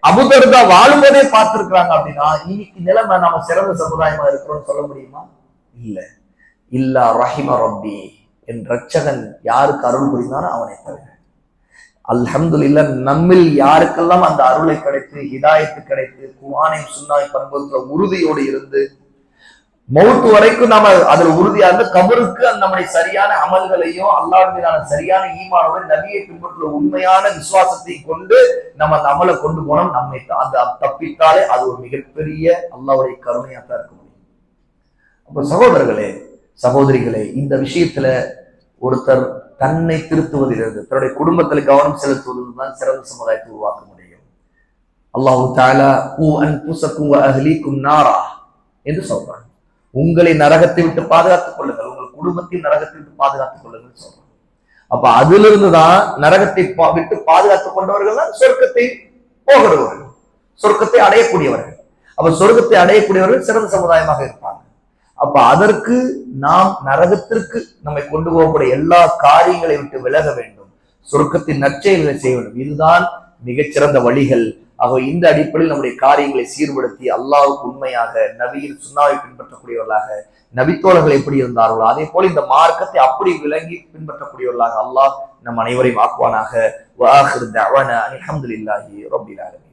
அபுதர்தா வாழும்போதே பார்த்திருக்கிறாங்க அப்படின்னா இன்னைக்கு நிலைமை நம்ம சிறந்த சமுதாயமா இருக்கிறோம்னு சொல்ல முடியுமா இல்ல இல்லா ரஹிம ரப்பி என் ரட்சகன் யாருக்கு அருள் புரிந்தானோ அவனை தவிர அல்ஹம்துலில்லா நம்மில் யாருக்கெல்லாம் அந்த அருளை கிடைத்து ஹிதாயத்து கிடைத்து குவானை சுண்ணாய் பண்புல உறுதியோடு இருந்து மௌத்து வரைக்கும் நாம அதுல உறுதியா இருந்து கபருக்கு அந்த நம்முடைய சரியான அமல்களையும் அல்லாஹ் மீதான சரியான ஈமானோட நபியை பின்பற்றுள்ள உண்மையான விசுவாசத்தை கொண்டு நம்ம அந்த அமலை கொண்டு போனோம் நம்மை த- அந்த தப்பித்தாலே அது ஒரு மிகப்பெரிய அல்லாஹ்வுடைய கருணையா தான் இருக்க முடியும் அப்ப சகோதரர்களே சகோதரிகளே இந்த விஷயத்துல ஒருத்தர் தன்னை திருத்துவதிலிருந்து தன்னுடைய குடும்பத்துல கவனம் செலுத்துவதில் தான் சிறந்த சமுதாயத்தை உருவாக்க முடியும் அல்லாஹு தாலா ஊ அன்புசக்கும் அஹ்லீக்கும் நாரா என்று சொல்றாங்க உங்களை நரகத்தை விட்டு பாதுகாத்துக் கொள்ளுங்கள் உங்கள் குடும்பத்தையும் நரகத்தை விட்டு பாதுகாத்துக் கொள்ளுங்கள் சொல்றாங்க அப்ப அதிலிருந்து தான் நரகத்தை பா- விட்டு பாதுகாத்துக் கொண்டவர்கள் தான் சொர்க்கத்தை போகிறவர்கள் சொர்க்கத்தை அடையக்கூடியவர்கள் அப்ப சொர்க்கத்தை அடையக்கூடியவர்கள் சிறந்த சமுதாயமாக இருப்பாங்க அப்ப அதற்கு நாம் நரகத்திற்கு நம்மை கொண்டு போகக்கூடிய எல்லா காரியங்களை விட்டு விலக வேண்டும் சொர்க்கத்தின் நற்செயல்களை செய்ய வேண்டும் இதுதான் மிகச்சிறந்த வழிகள் ஆக இந்த அடிப்படையில் நம்முடைய காரியங்களை சீர்படுத்தி அல்லாஹ்வுக்கு உண்மையாக நபியின் சுண்ணாவை பின்பற்றக்கூடியவர்களாக நபித்தோழர்கள் எப்படி இருந்தார்களோ அதே போல இந்த மார்க்கத்தை அப்படி விளங்கி பின்பற்றக்கூடியவர்களாக அல்லாஹ் நம் அனைவரையும் ஆக்குவானாக வாஹிர் தஅவானா அல்ஹம்துலில்லாஹி ரப்பில் ஆலமீன்